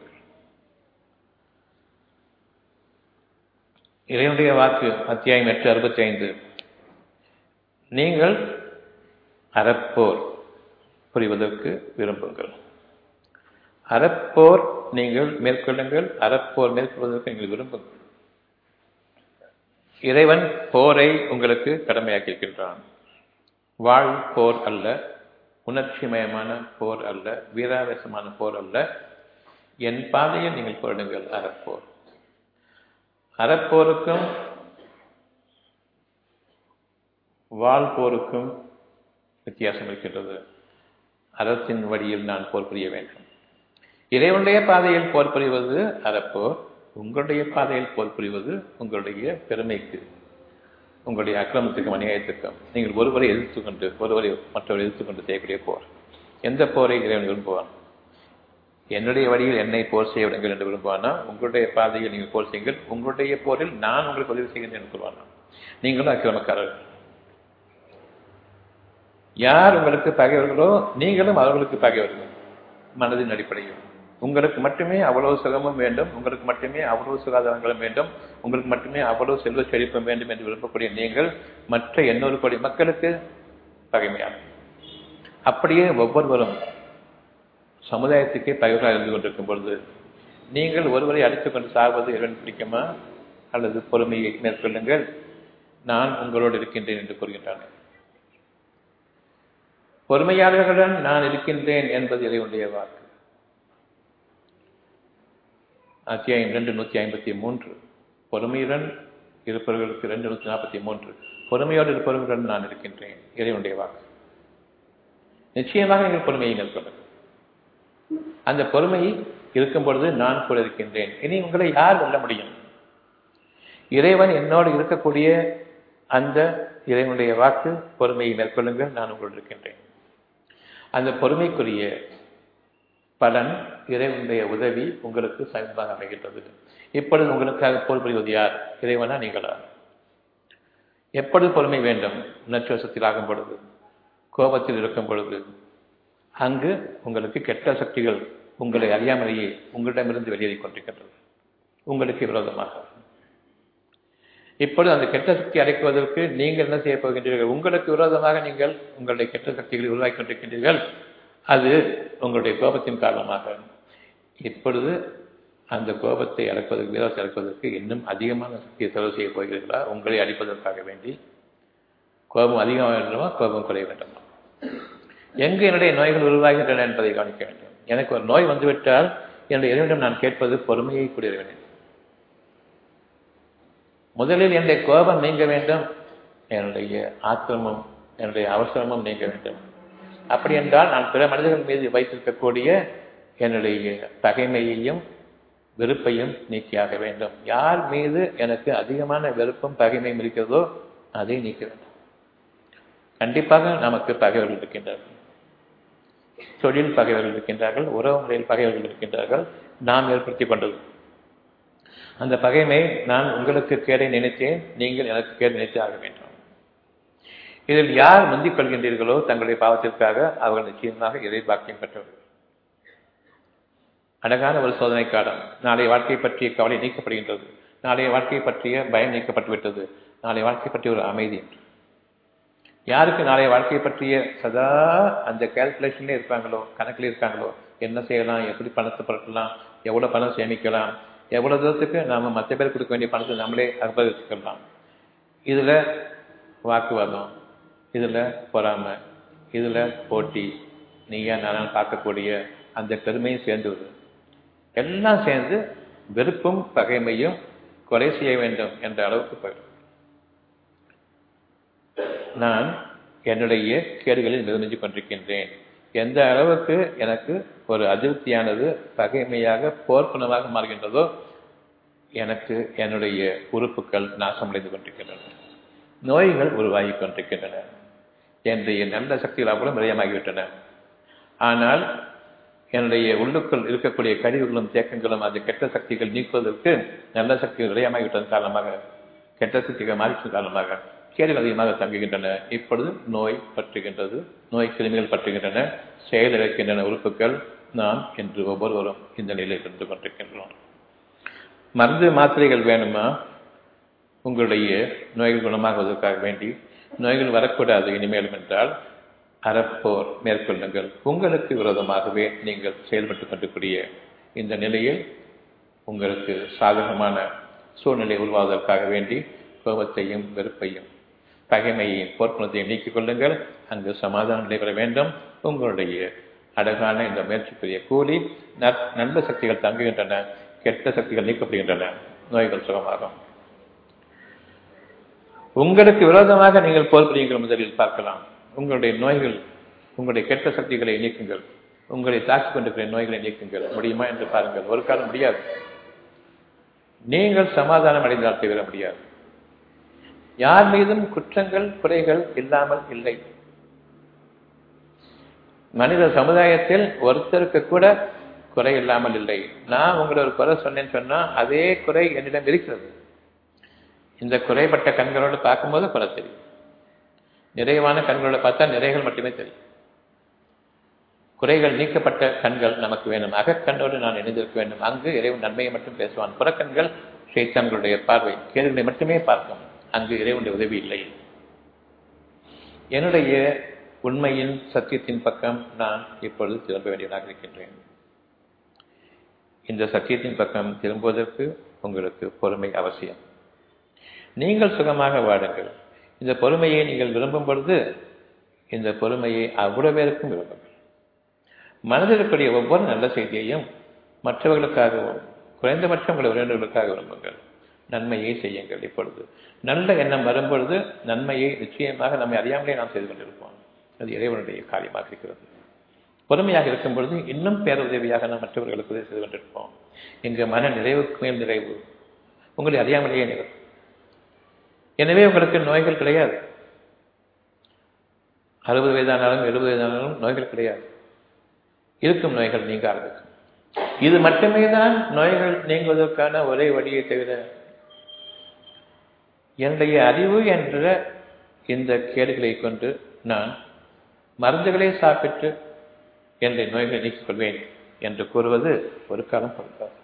இறைவனுடைய வாக்கு அத்தியாயம் எட்டு அறுபத்தி ஐந்து நீங்கள் அறப்போர் புரிவதற்கு விரும்புங்கள் அறப்போர் நீங்கள் மேற்கொள்ளுங்கள் அறப்போர் மேற்கொள்வதற்கு நீங்கள் விரும்புங்கள் இறைவன் போரை உங்களுக்கு கடமையாக்கியிருக்கின்றான் வாழ் போர் அல்ல உணர்ச்சிமயமான போர் அல்ல வீராவேசமான போர் அல்ல என் பாதையில் நீங்கள் போரிடுங்கள் அறப்போர் அறப்போருக்கும் வாழ் போருக்கும் வித்தியாசம் இருக்கின்றது அறத்தின் வழியில் நான் போர் புரிய வேண்டும் இறைவனுடைய பாதையில் போர் புரிவது அறப்போர் உங்களுடைய பாதையில் போர் புரிவது உங்களுடைய பெருமைக்கு உங்களுடைய அக்கிரமத்துக்கும் அநியாயத்துக்கும் நீங்கள் ஒருவரை எதிர்த்து கொண்டு ஒருவரை மற்றவரை எதிர்த்து கொண்டு செய்யக்கூடிய போர் எந்த போரை இறைவன் விரும்புவான் என்னுடைய வழியில் என்னை போர் செய்ய விடுங்கள் என்று விரும்புவானா உங்களுடைய பாதையில் நீங்கள் போர் செய்யுங்கள் உங்களுடைய போரில் நான் உங்களுக்கு உதவி செய்கிறேன் என்று கூறுவானா நீங்களும் அக்கிரமக்காரர்கள் யார் உங்களுக்கு பகைவர்களோ நீங்களும் அவர்களுக்கு பகைவர்கள் மனதின் அடிப்படையில் உங்களுக்கு மட்டுமே அவ்வளவு சுகமும் வேண்டும் உங்களுக்கு மட்டுமே அவ்வளவு சுகாதாரங்களும் வேண்டும் உங்களுக்கு மட்டுமே அவ்வளவு செல்வ செழிப்பும் வேண்டும் என்று விரும்பக்கூடிய நீங்கள் மற்ற எண்ணூறு கோடி மக்களுக்கு பகைமையாக அப்படியே ஒவ்வொருவரும் சமுதாயத்துக்கே பகைவராக இருந்து கொண்டிருக்கும் பொழுது நீங்கள் ஒருவரை அடித்துக் கொண்டு சார்வது இறைவன் பிடிக்குமா அல்லது பொறுமையை மேற்கொள்ளுங்கள் நான் உங்களோடு இருக்கின்றேன் என்று கூறுகின்றானே பொறுமையாளர்களுடன் நான் இருக்கின்றேன் என்பது இறைவனுடைய வாக்கு அத்தியாயம் இரண்டு நூற்றி ஐம்பத்தி மூன்று பொறுமையுடன் இருப்பவர்களுக்கு ரெண்டு நூற்றி நாற்பத்தி மூன்று பொறுமையோடு இருப்பவர்களுடன் நான் இருக்கின்றேன் இறைவனுடைய வாக்கு நிச்சயமாக நீங்கள் பொறுமையை மேற்கொள்ளுங்கள் அந்த பொறுமை இருக்கும் பொழுது நான் கூட இருக்கின்றேன் இனி உங்களை யார் வெல்ல முடியும் இறைவன் என்னோடு இருக்கக்கூடிய அந்த இறைவனுடைய வாக்கு பொறுமையை மேற்கொள்ளுங்கள் நான் உங்களோடு இருக்கின்றேன் அந்த பொறுமைக்குரிய பலன் இறைவனுடைய உதவி உங்களுக்கு சமீபமாக அமைகின்றது இப்பொழுது உங்களுக்காக போர் புரிவது யார் இறைவனா நீங்களா எப்பொழுது பொறுமை வேண்டும் உணர்ச்சிவசத்தில் ஆகும் பொழுது கோபத்தில் இருக்கும் பொழுது அங்கு உங்களுக்கு கெட்ட சக்திகள் உங்களை அறியாமலேயே உங்களிடமிருந்து வெளியேறிக் கொண்டிருக்கின்றது உங்களுக்கு விரோதமாக இப்பொழுது அந்த கெட்ட சக்தி அடைக்குவதற்கு நீங்கள் என்ன செய்ய போகின்றீர்கள் உங்களுக்கு விரோதமாக நீங்கள் உங்களுடைய கெட்ட சக்திகளை உருவாக்கி கொண்டிருக்கின்றீர்கள் அது உங்களுடைய கோபத்தின் காரணமாக இப்பொழுது அந்த கோபத்தை அடக்குவதற்கு விரோதத்தை அடக்குவதற்கு இன்னும் அதிகமான சக்தியை செலவு செய்ய போகிறீர்களா உங்களை அடிப்பதற்காக வேண்டி கோபம் அதிகமாக வேண்டுமா கோபம் குறைய வேண்டுமா எங்கு என்னுடைய நோய்கள் உருவாகின்றன என்பதை கவனிக்க வேண்டும் எனக்கு ஒரு நோய் வந்துவிட்டால் என்னுடைய இறைவனிடம் நான் கேட்பது பொறுமையை கூட இறைவனே முதலில் என்னுடைய கோபம் நீங்க வேண்டும் என்னுடைய ஆத்திரமும் என்னுடைய அவசரமும் நீங்க வேண்டும் அப்படி என்றால் நான் பிற மனிதர்கள் மீது வைத்திருக்கக்கூடிய என்னுடைய பகைமையையும் வெறுப்பையும் நீக்கியாக வேண்டும் யார் மீது எனக்கு அதிகமான வெறுப்பும் பகைமையும் இருக்கிறதோ அதை நீக்க வேண்டும் கண்டிப்பாக நமக்கு பகைவர்கள் இருக்கின்றார்கள் தொழில் பகைவர்கள் இருக்கின்றார்கள் உறவு முறையில் பகைவர்கள் இருக்கின்றார்கள் நாம் ஏற்படுத்திக் கொண்டது அந்த பகைமை நான் உங்களுக்கு கேடை நினைத்தேன் நீங்கள் எனக்கு கேடு நினைத்து ஆக வேண்டும் இதில் யார் முந்திக் கொள்கின்றீர்களோ தங்களுடைய பாவத்திற்காக அவர்கள் நிச்சயமாக இறை பாக்கியம் பெற்றவர்கள் அழகான ஒரு சோதனை காலம் நாளைய வாழ்க்கை பற்றிய கவலை நீக்கப்படுகின்றது நாளைய வாழ்க்கை பற்றிய பயம் நீக்கப்பட்டுவிட்டது நாளைய வாழ்க்கை பற்றிய ஒரு அமைதி யாருக்கு நாளைய வாழ்க்கை பற்றிய சதா அந்த கால்குலேஷன்ல இருப்பாங்களோ கணக்கில் இருக்காங்களோ என்ன செய்யலாம் எப்படி பணத்தை பரட்டலாம் எவ்வளவு பணம் சேமிக்கலாம் எவ்வளவு தூரத்துக்கு நாம மற்ற பேர் கொடுக்க வேண்டிய பணத்தை நம்மளே அபகரிச்சுக்கலாம் இதுல வாக்குவாதம் இதுல பொறாமை இதுல போட்டி நீயா நானும் பார்க்கக்கூடிய அந்த பெருமையும் சேர்ந்து வருது எல்லாம் சேர்ந்து வெறுப்பும் பகைமையும் கொலை செய்ய வேண்டும் என்ற அளவுக்கு போயிடும் நான் என்னுடைய கேடுகளில் மிதமிஞ்சு கொண்டிருக்கின்றேன் எந்த அளவுக்கு எனக்கு ஒரு அதிருப்தியானது பகைமையாக போர்க்குணமாக மாறுகின்றதோ எனக்கு என்னுடைய உறுப்புகள் நாசமடைந்து கொண்டிருக்கின்றன நோய்கள் உருவாகி கொண்டிருக்கின்றன என்னுடைய நல்ல சக்திகள் அவ்வளவு விரயமாகிவிட்டன ஆனால் என்னுடைய உள்ளுக்குள் இருக்கக்கூடிய கழிவுகளும் தேக்கங்களும் அந்த கெட்ட சக்திகள் நீக்குவதற்கு நல்ல சக்திகள் விரயமாகிவிட்டதன் காரணமாக கெட்ட சக்திகள் மாறிவிட்டதன் காரணமாக கேடுகள் அதிகமாக தங்குகின்றன இப்பொழுது நோய் பற்றுகின்றது நோய் கிருமிகள் பற்றுகின்றன செயலிழக்கின்றன உறுப்புகள் நாம் என்று ஒவ்வொருவரும் இந்த நிலையில் இருந்து கொண்டிருக்கின்றோம் மருந்து மாத்திரைகள் வேணுமா உங்களுடைய நோய்கள் குணமாகுவதற்காக வேண்டி நோய்கள் வரக்கூடாது இனிமேலும் என்றால் அறப்போர் மேற்கொள்ளுங்கள் உங்களுக்கு விரோதமாகவே நீங்கள் செயல்பட்டுக் கொண்டிருக்கூடிய இந்த நிலையில் உங்களுக்கு சாதகமான சூழ்நிலை உருவாவதற்காக வேண்டி கோபத்தையும் வெறுப்பையும் பகைமையையும் போர்க்குணத்தையும் நீக்கிக் கொள்ளுங்கள் அங்கு சமாதானம் நடைபெற வேண்டும் உங்களுடைய அழகான இந்த முயற்சிக்குரிய கூலி நல்ல சக்திகள் தங்குகின்றன கெட்ட சக்திகள் நீக்கப்படுகின்றன நோய்கள் சுகமாகும் உங்களுக்கு விரோதமாக நீங்கள் போர் புரியுங்கள் முதலில் பார்க்கலாம் உங்களுடைய நோய்கள் உங்களுடைய கெட்ட சக்திகளை நீக்குங்கள் உங்களை தாக்கிக் கொண்டிருக்கிற நோய்களை நீக்குங்கள் முடியுமா என்று பாருங்கள் ஒரு காலம் முடியாது நீங்கள் சமாதானம் அடைந்தால் தவிர முடியாது யார் மீதும் குற்றங்கள் குறைகள் இல்லாமல் இல்லை மனித சமுதாயத்தில் ஒருத்தருக்கு கூட குறை இல்லாமல் இல்லை நான் உங்களை ஒரு குறை சொன்னேன்னு சொன்னா அதே குறை என்னிடம் இருக்கிறது இந்த குறைப்பட்ட கண்களோடு பார்க்கும்போது குறை தெரியும் நிறைவான கண்களோட பார்த்தா நிறைகள் மட்டுமே தெரியும் குறைகள் நீக்கப்பட்ட கண்கள் நமக்கு வேணும் அகக்கண்ணோடு நான் இணைந்திருக்க வேண்டும் அங்கு இறைவன் நன்மையை மட்டும் பேசுவான் புறக்கண்கள் ஷேத்தான்களுடைய பார்வை கேடுகளை மட்டுமே பார்க்கும் அங்கு இறைவனுடைய உதவி இல்லை என்னுடைய உண்மையின் சத்தியத்தின் பக்கம் நான் இப்பொழுது திரும்ப வேண்டியதாக இருக்கின்றேன் இந்த சத்தியத்தின் பக்கம் திரும்புவதற்கு உங்களுக்கு பொறுமை அவசியம் நீங்கள் சுகமாக வாடுங்கள் இந்த பொறுமையை நீங்கள் விரும்பும் பொழுது இந்த பொறுமையை அவ்வளவு பேருக்கும் விரும்புங்கள் மனதில் இருக்கக்கூடிய ஒவ்வொரு நல்ல செய்தியையும் மற்றவர்களுக்காகவும் குறைந்தபட்சம் உங்களை உறவினர்களுக்காக விரும்புங்கள் நன்மையை செய்யுங்கள் இப்பொழுது நல்ல எண்ணம் வரும்பொழுது நன்மையை நிச்சயமாக நம்மை அறியாமலே நாம் செய்து கொண்டிருப்போம் அது இறைவனுடைய காரியமாக இருக்கிறது பொறுமையாக இருக்கும் பொழுது இன்னும் பேருதவியாக நாம் மற்றவர்களுக்கு உதவி செய்து கொண்டிருப்போம் இங்கு மன நிறைவுக்கு மேல் நிறைவு உங்களை அறியாமலேயே நிறைவு எனவே உங்களுக்கு நோய்கள் கிடையாது அறுபது வயதானாலும் எழுபது வயதானாலும் நோய்கள் கிடையாது இருக்கும் நோய்கள் நீங்க ஆரம்பிக்கும் இது மட்டுமே தான் நோய்கள் நீங்குவதற்கான ஒரே வழியை தவிர என்னுடைய அறிவு என்ற இந்த கேடுகளை கொண்டு நான் மருந்துகளை சாப்பிட்டு என்னுடைய நோய்களை நீக்கிக் கொள்வேன் என்று கூறுவது ஒரு காலம் பொறுக்காது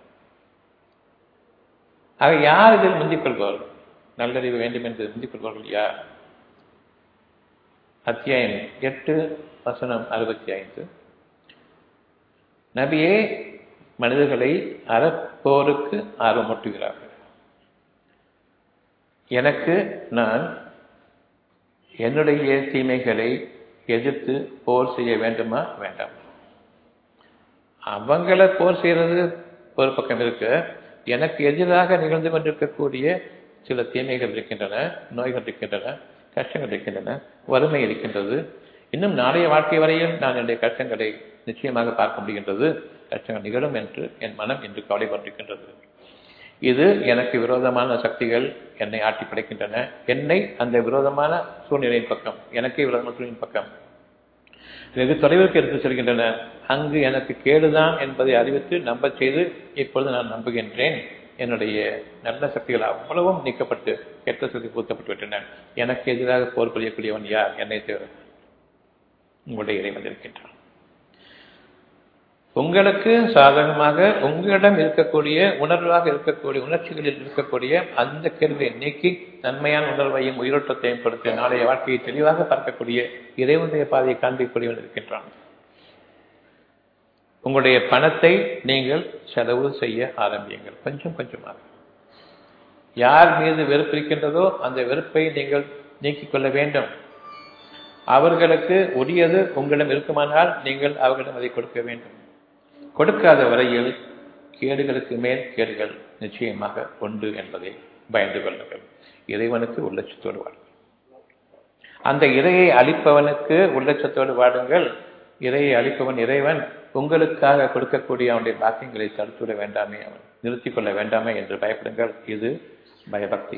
ஆக யார் இதில் முந்திக் கொள்வார்கள் நல்லறிவு வேண்டும் என்று முந்திக் கொள்வார்கள் யார் அத்தியாயம் எட்டு வசனம் அறுபத்தி ஐந்து நபியே மனிதர்களை அறப்போருக்கு ஆர்வமூட்டுகிறார்கள் எனக்கு நான் என்னுடைய தீமைகளை எதிர்த்து போர் செய்ய வேண்டுமா வேண்டாம் அவங்கள போர் செய்யறது ஒரு பக்கம் இருக்கு எனக்கு எதிராக நிகழ்ந்து கொண்டிருக்கக்கூடிய சில தீமைகள் இருக்கின்றன நோய்கள் இருக்கின்றன கஷ்டங்கள் இருக்கின்றன வறுமை இருக்கின்றது இன்னும் நாளைய வாழ்க்கை வரையும் நான் என்னுடைய கஷ்டங்களை நிச்சயமாக பார்க்க முடிகின்றது கஷ்டங்கள் நிகழும் என்று என் மனம் இன்று கவலைப்பட்டிருக்கின்றது இது எனக்கு விரோதமான சக்திகள் என்னை ஆட்டி படைக்கின்றன என்னை அந்த விரோதமான சூழ்நிலையின் பக்கம் எனக்கே விரோதமான சூழ்நிலையின் பக்கம் வெகு தொலைவிற்கு எடுத்து செல்கின்றன அங்கு எனக்கு கேடுதான் என்பதை அறிவித்து நம்ப செய்து இப்பொழுது நான் நம்புகின்றேன் என்னுடைய நல்ல சக்திகள் அவ்வளவும் நீக்கப்பட்டு கெட்ட சக்தி பூத்தப்பட்டு விட்டன எனக்கு எதிராக போர் புரியக்கூடியவன் யார் என்னை தவிர உங்களுடைய இறைவன் இருக்கின்றான் உங்களுக்கு சாதகமாக உங்களிடம் இருக்கக்கூடிய உணர்வாக இருக்கக்கூடிய உணர்ச்சிகளில் இருக்கக்கூடிய அந்த கேள்வியை நீக்கி நன்மையான உணர்வையும் உயிரோட்டத்தையும் கொடுத்து நாளைய வாழ்க்கையை தெளிவாக பார்க்கக்கூடிய இறைவனுடைய பாதையை காண்பிக்கக்கூடியவன் இருக்கின்றான் உங்களுடைய பணத்தை நீங்கள் செலவு செய்ய ஆரம்பியுங்கள் கொஞ்சம் கொஞ்சமாக யார் மீது வெறுப்பு இருக்கின்றதோ அந்த வெறுப்பை நீங்கள் நீக்கிக் கொள்ள வேண்டும் அவர்களுக்கு உரியது உங்களிடம் இருக்குமானால் நீங்கள் அவர்களிடம் அதை கொடுக்க வேண்டும் கொடுக்காத வரையில் கேடுகளுக்கு மேல் கேடுகள் நிச்சயமாக உண்டு என்பதை பயந்து கொள்ளுங்கள் இறைவனுக்கு உள்ளட்சத்தோடு வாழுங்கள் அந்த இறையை அளிப்பவனுக்கு உள்ளட்சத்தோடு வாடுங்கள் இறையை அளிப்பவன் இறைவன் உங்களுக்காக கொடுக்கக்கூடிய அவனுடைய பாக்கியங்களை தடுத்துவிட வேண்டாமே அவன் நிறுத்திக் கொள்ள வேண்டாமே என்று பயப்படுங்கள் இது பயபக்தி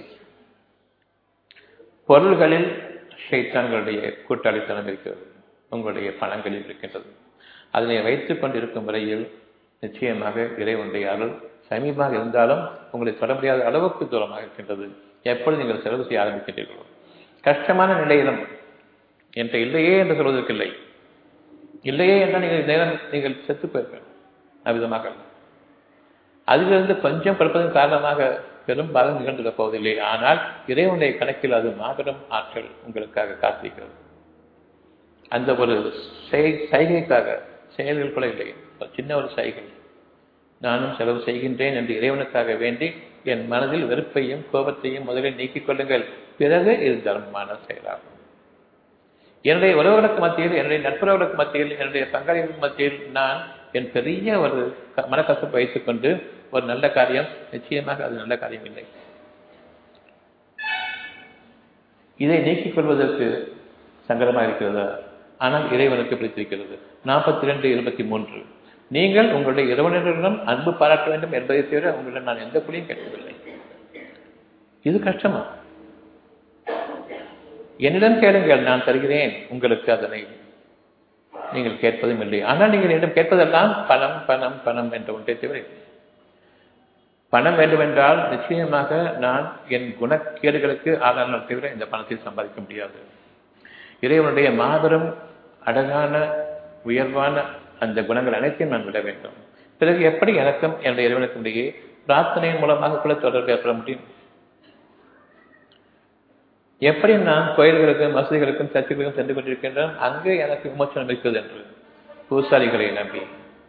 பொருள்களில் ஷைத்தான்களுடைய கூட்டாளித்தனம் இருக்கிறது உங்களுடைய பணங்களில் இருக்கின்றது அதனை வைத்துக் கொண்டிருக்கும் வரையில் நிச்சயமாக இறைவனுடைய அருள் சமீபமாக இருந்தாலும் உங்களை தொட முடியாத அளவுக்கு தூரமாக இருக்கின்றது எப்பொழுது நீங்கள் செலவு செய்ய ஆரம்பிக்கின்றீர்களோ கஷ்டமான நிலையிலும் என்ற இல்லையே என்று சொல்வதற்கில்லை இல்லையே என்றால் நீங்கள் நேரம் நீங்கள் செத்து போயிருக்க அவ்விதமாக அதிலிருந்து கொஞ்சம் கொடுப்பதன் காரணமாக பெரும் பாதம் நிகழ்ந்துள்ள போவதில்லை ஆனால் இறைவனுடைய கணக்கில் அது மாபெரும் ஆற்றல் உங்களுக்காக காத்திருக்கிறது அந்த ஒரு சைகைக்காக செயல்கள் கூட இல்லை சின்ன ஒரு சைகை நானும் செலவு செய்கின்றேன் என்று இறைவனுக்காக வேண்டி என் மனதில் வெறுப்பையும் கோபத்தையும் முதலில் நீக்கிக் கொள்ளுங்கள் பிறகு இது தர்மமான செயலாகும் என்னுடைய உறவுகளுக்கு மத்தியில் என்னுடைய நட்புறவுகளுக்கு மத்தியில் என்னுடைய பங்காளிகளுக்கு மத்தியில் நான் என் பெரிய ஒரு மனக்கசப்பு வைத்துக் கொண்டு ஒரு நல்ல காரியம் நிச்சயமாக அது நல்ல காரியம் இல்லை இதை நீக்கிக் கொள்வதற்கு சங்கடமாக இருக்கிறதா ஆனால் இறைவனுக்கு பிடித்திருக்கிறது நாற்பத்தி ரெண்டு இருபத்தி மூன்று நீங்கள் உங்களுடைய இறைவனர்களிடம் அன்பு பாராட்ட வேண்டும் என்பதை தவிர உங்களிடம் நான் எந்த குழியும் கேட்கவில்லை இது கஷ்டமா என்னிடம் கேளுங்கள் நான் தருகிறேன் உங்களுக்கு அதனை நீங்கள் கேட்பதும் இல்லை ஆனால் நீங்கள் என்னிடம் கேட்பதெல்லாம் பணம் பணம் பணம் என்ற ஒன்றை தவிர பணம் வேண்டுமென்றால் நிச்சயமாக நான் என் குணக்கேடுகளுக்கு ஆதாரம் தவிர இந்த பணத்தை சம்பாதிக்க முடியாது இறைவனுடைய மாபெரும் அழகான உயர்வான அந்த குணங்கள் அனைத்தையும் நான் விட வேண்டும் பிறகு எப்படி எனக்கும் என்னுடைய இறைவனுக்கும் இடையே பிரார்த்தனையின் மூலமாக கூட தொடர்பு ஏற்பட முடியும் எப்படி நான் கோயில்களுக்கும் மசூதிகளுக்கும் சர்ச்சுகளுக்கும் சென்று கொண்டிருக்கின்றேன் அங்கு எனக்கு விமோசனம் இருக்கிறது என்று பூசாரிகளை நம்பி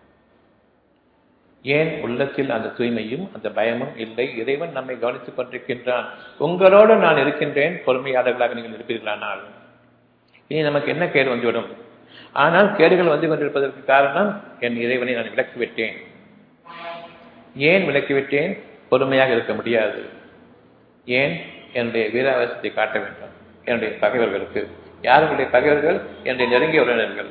ஏன் உள்ளத்தில் அந்த தூய்மையும் அந்த பயமும் இல்லை இறைவன் நம்மை கவனித்துக் கொண்டிருக்கின்றான் உங்களோடு நான் இருக்கின்றேன் பொறுமையாளர்களாக நீங்கள் இருப்பீர்களானால் இனி நமக்கு என்ன கேடு வந்துவிடும் ஆனால் கேடுகள் வந்து கொண்டிருப்பதற்கு காரணம் என் இறைவனை நான் விலக்கிவிட்டேன் ஏன் விலக்கிவிட்டேன் பொறுமையாக இருக்க முடியாது ஏன் என்னுடைய வீராவேசத்தை காட்ட வேண்டும் என்னுடைய பகைவர்களுக்கு யாருடைய பகைவர்கள் என்னுடைய நெருங்கிய உறவினர்கள்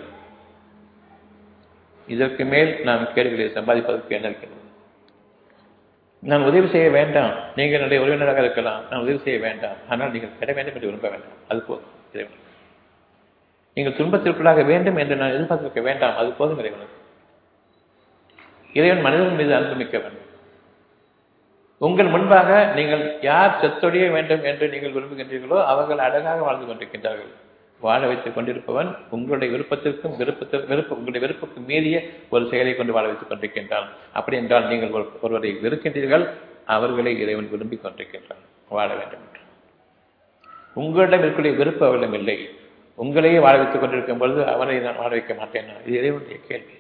இதற்கு மேல் நாம் கேடுகளை சம்பாதிப்பதற்கு என்ன இருக்கிறது நான் உதவி செய்ய வேண்டாம் நீங்கள் என்னுடைய உறவினராக இருக்கலாம் நான் உதவி செய்ய வேண்டாம் ஆனால் நீங்கள் பெற வேண்டும் என்று விரும்ப வேண்டாம் அது போதும் இறைவன் நீங்கள் துன்பத்திற்குள்ளாக வேண்டும் என்று நான் எதிர்பார்த்திருக்க வேண்டாம் அது போதும் இறைவனுக்கு இறைவன் மனிதன் மீது அன்பு மிக்க வேண்டும் உங்கள் முன்பாக நீங்கள் யார் செத்தொழிய வேண்டும் என்று நீங்கள் விரும்புகின்றீர்களோ அவர்கள் அழகாக வாழ்ந்து கொண்டிருக்கின்றார்கள் வாழ வைத்துக் கொண்டிருப்பவன் உங்களுடைய விருப்பத்திற்கும் விருப்பத்திற்கு விருப்பம் உங்களுடைய விருப்பத்துக்கு மீறிய ஒரு செயலை கொண்டு வாழ வைத்துக் கொண்டிருக்கின்றான் அப்படி என்றால் நீங்கள் ஒருவரை வெறுக்கின்றீர்கள் அவர்களை இறைவன் விரும்பி கொண்டிருக்கின்றான் வாழ வேண்டும் என்று உங்களிடம் இருக்கக்கூடிய விருப்பம் அவரிடம் இல்லை உங்களையே வாழ வைத்துக் கொண்டிருக்கும் பொழுது அவனை நான் வாழ வைக்க மாட்டேன் இது இறைவனுடைய கேள்வி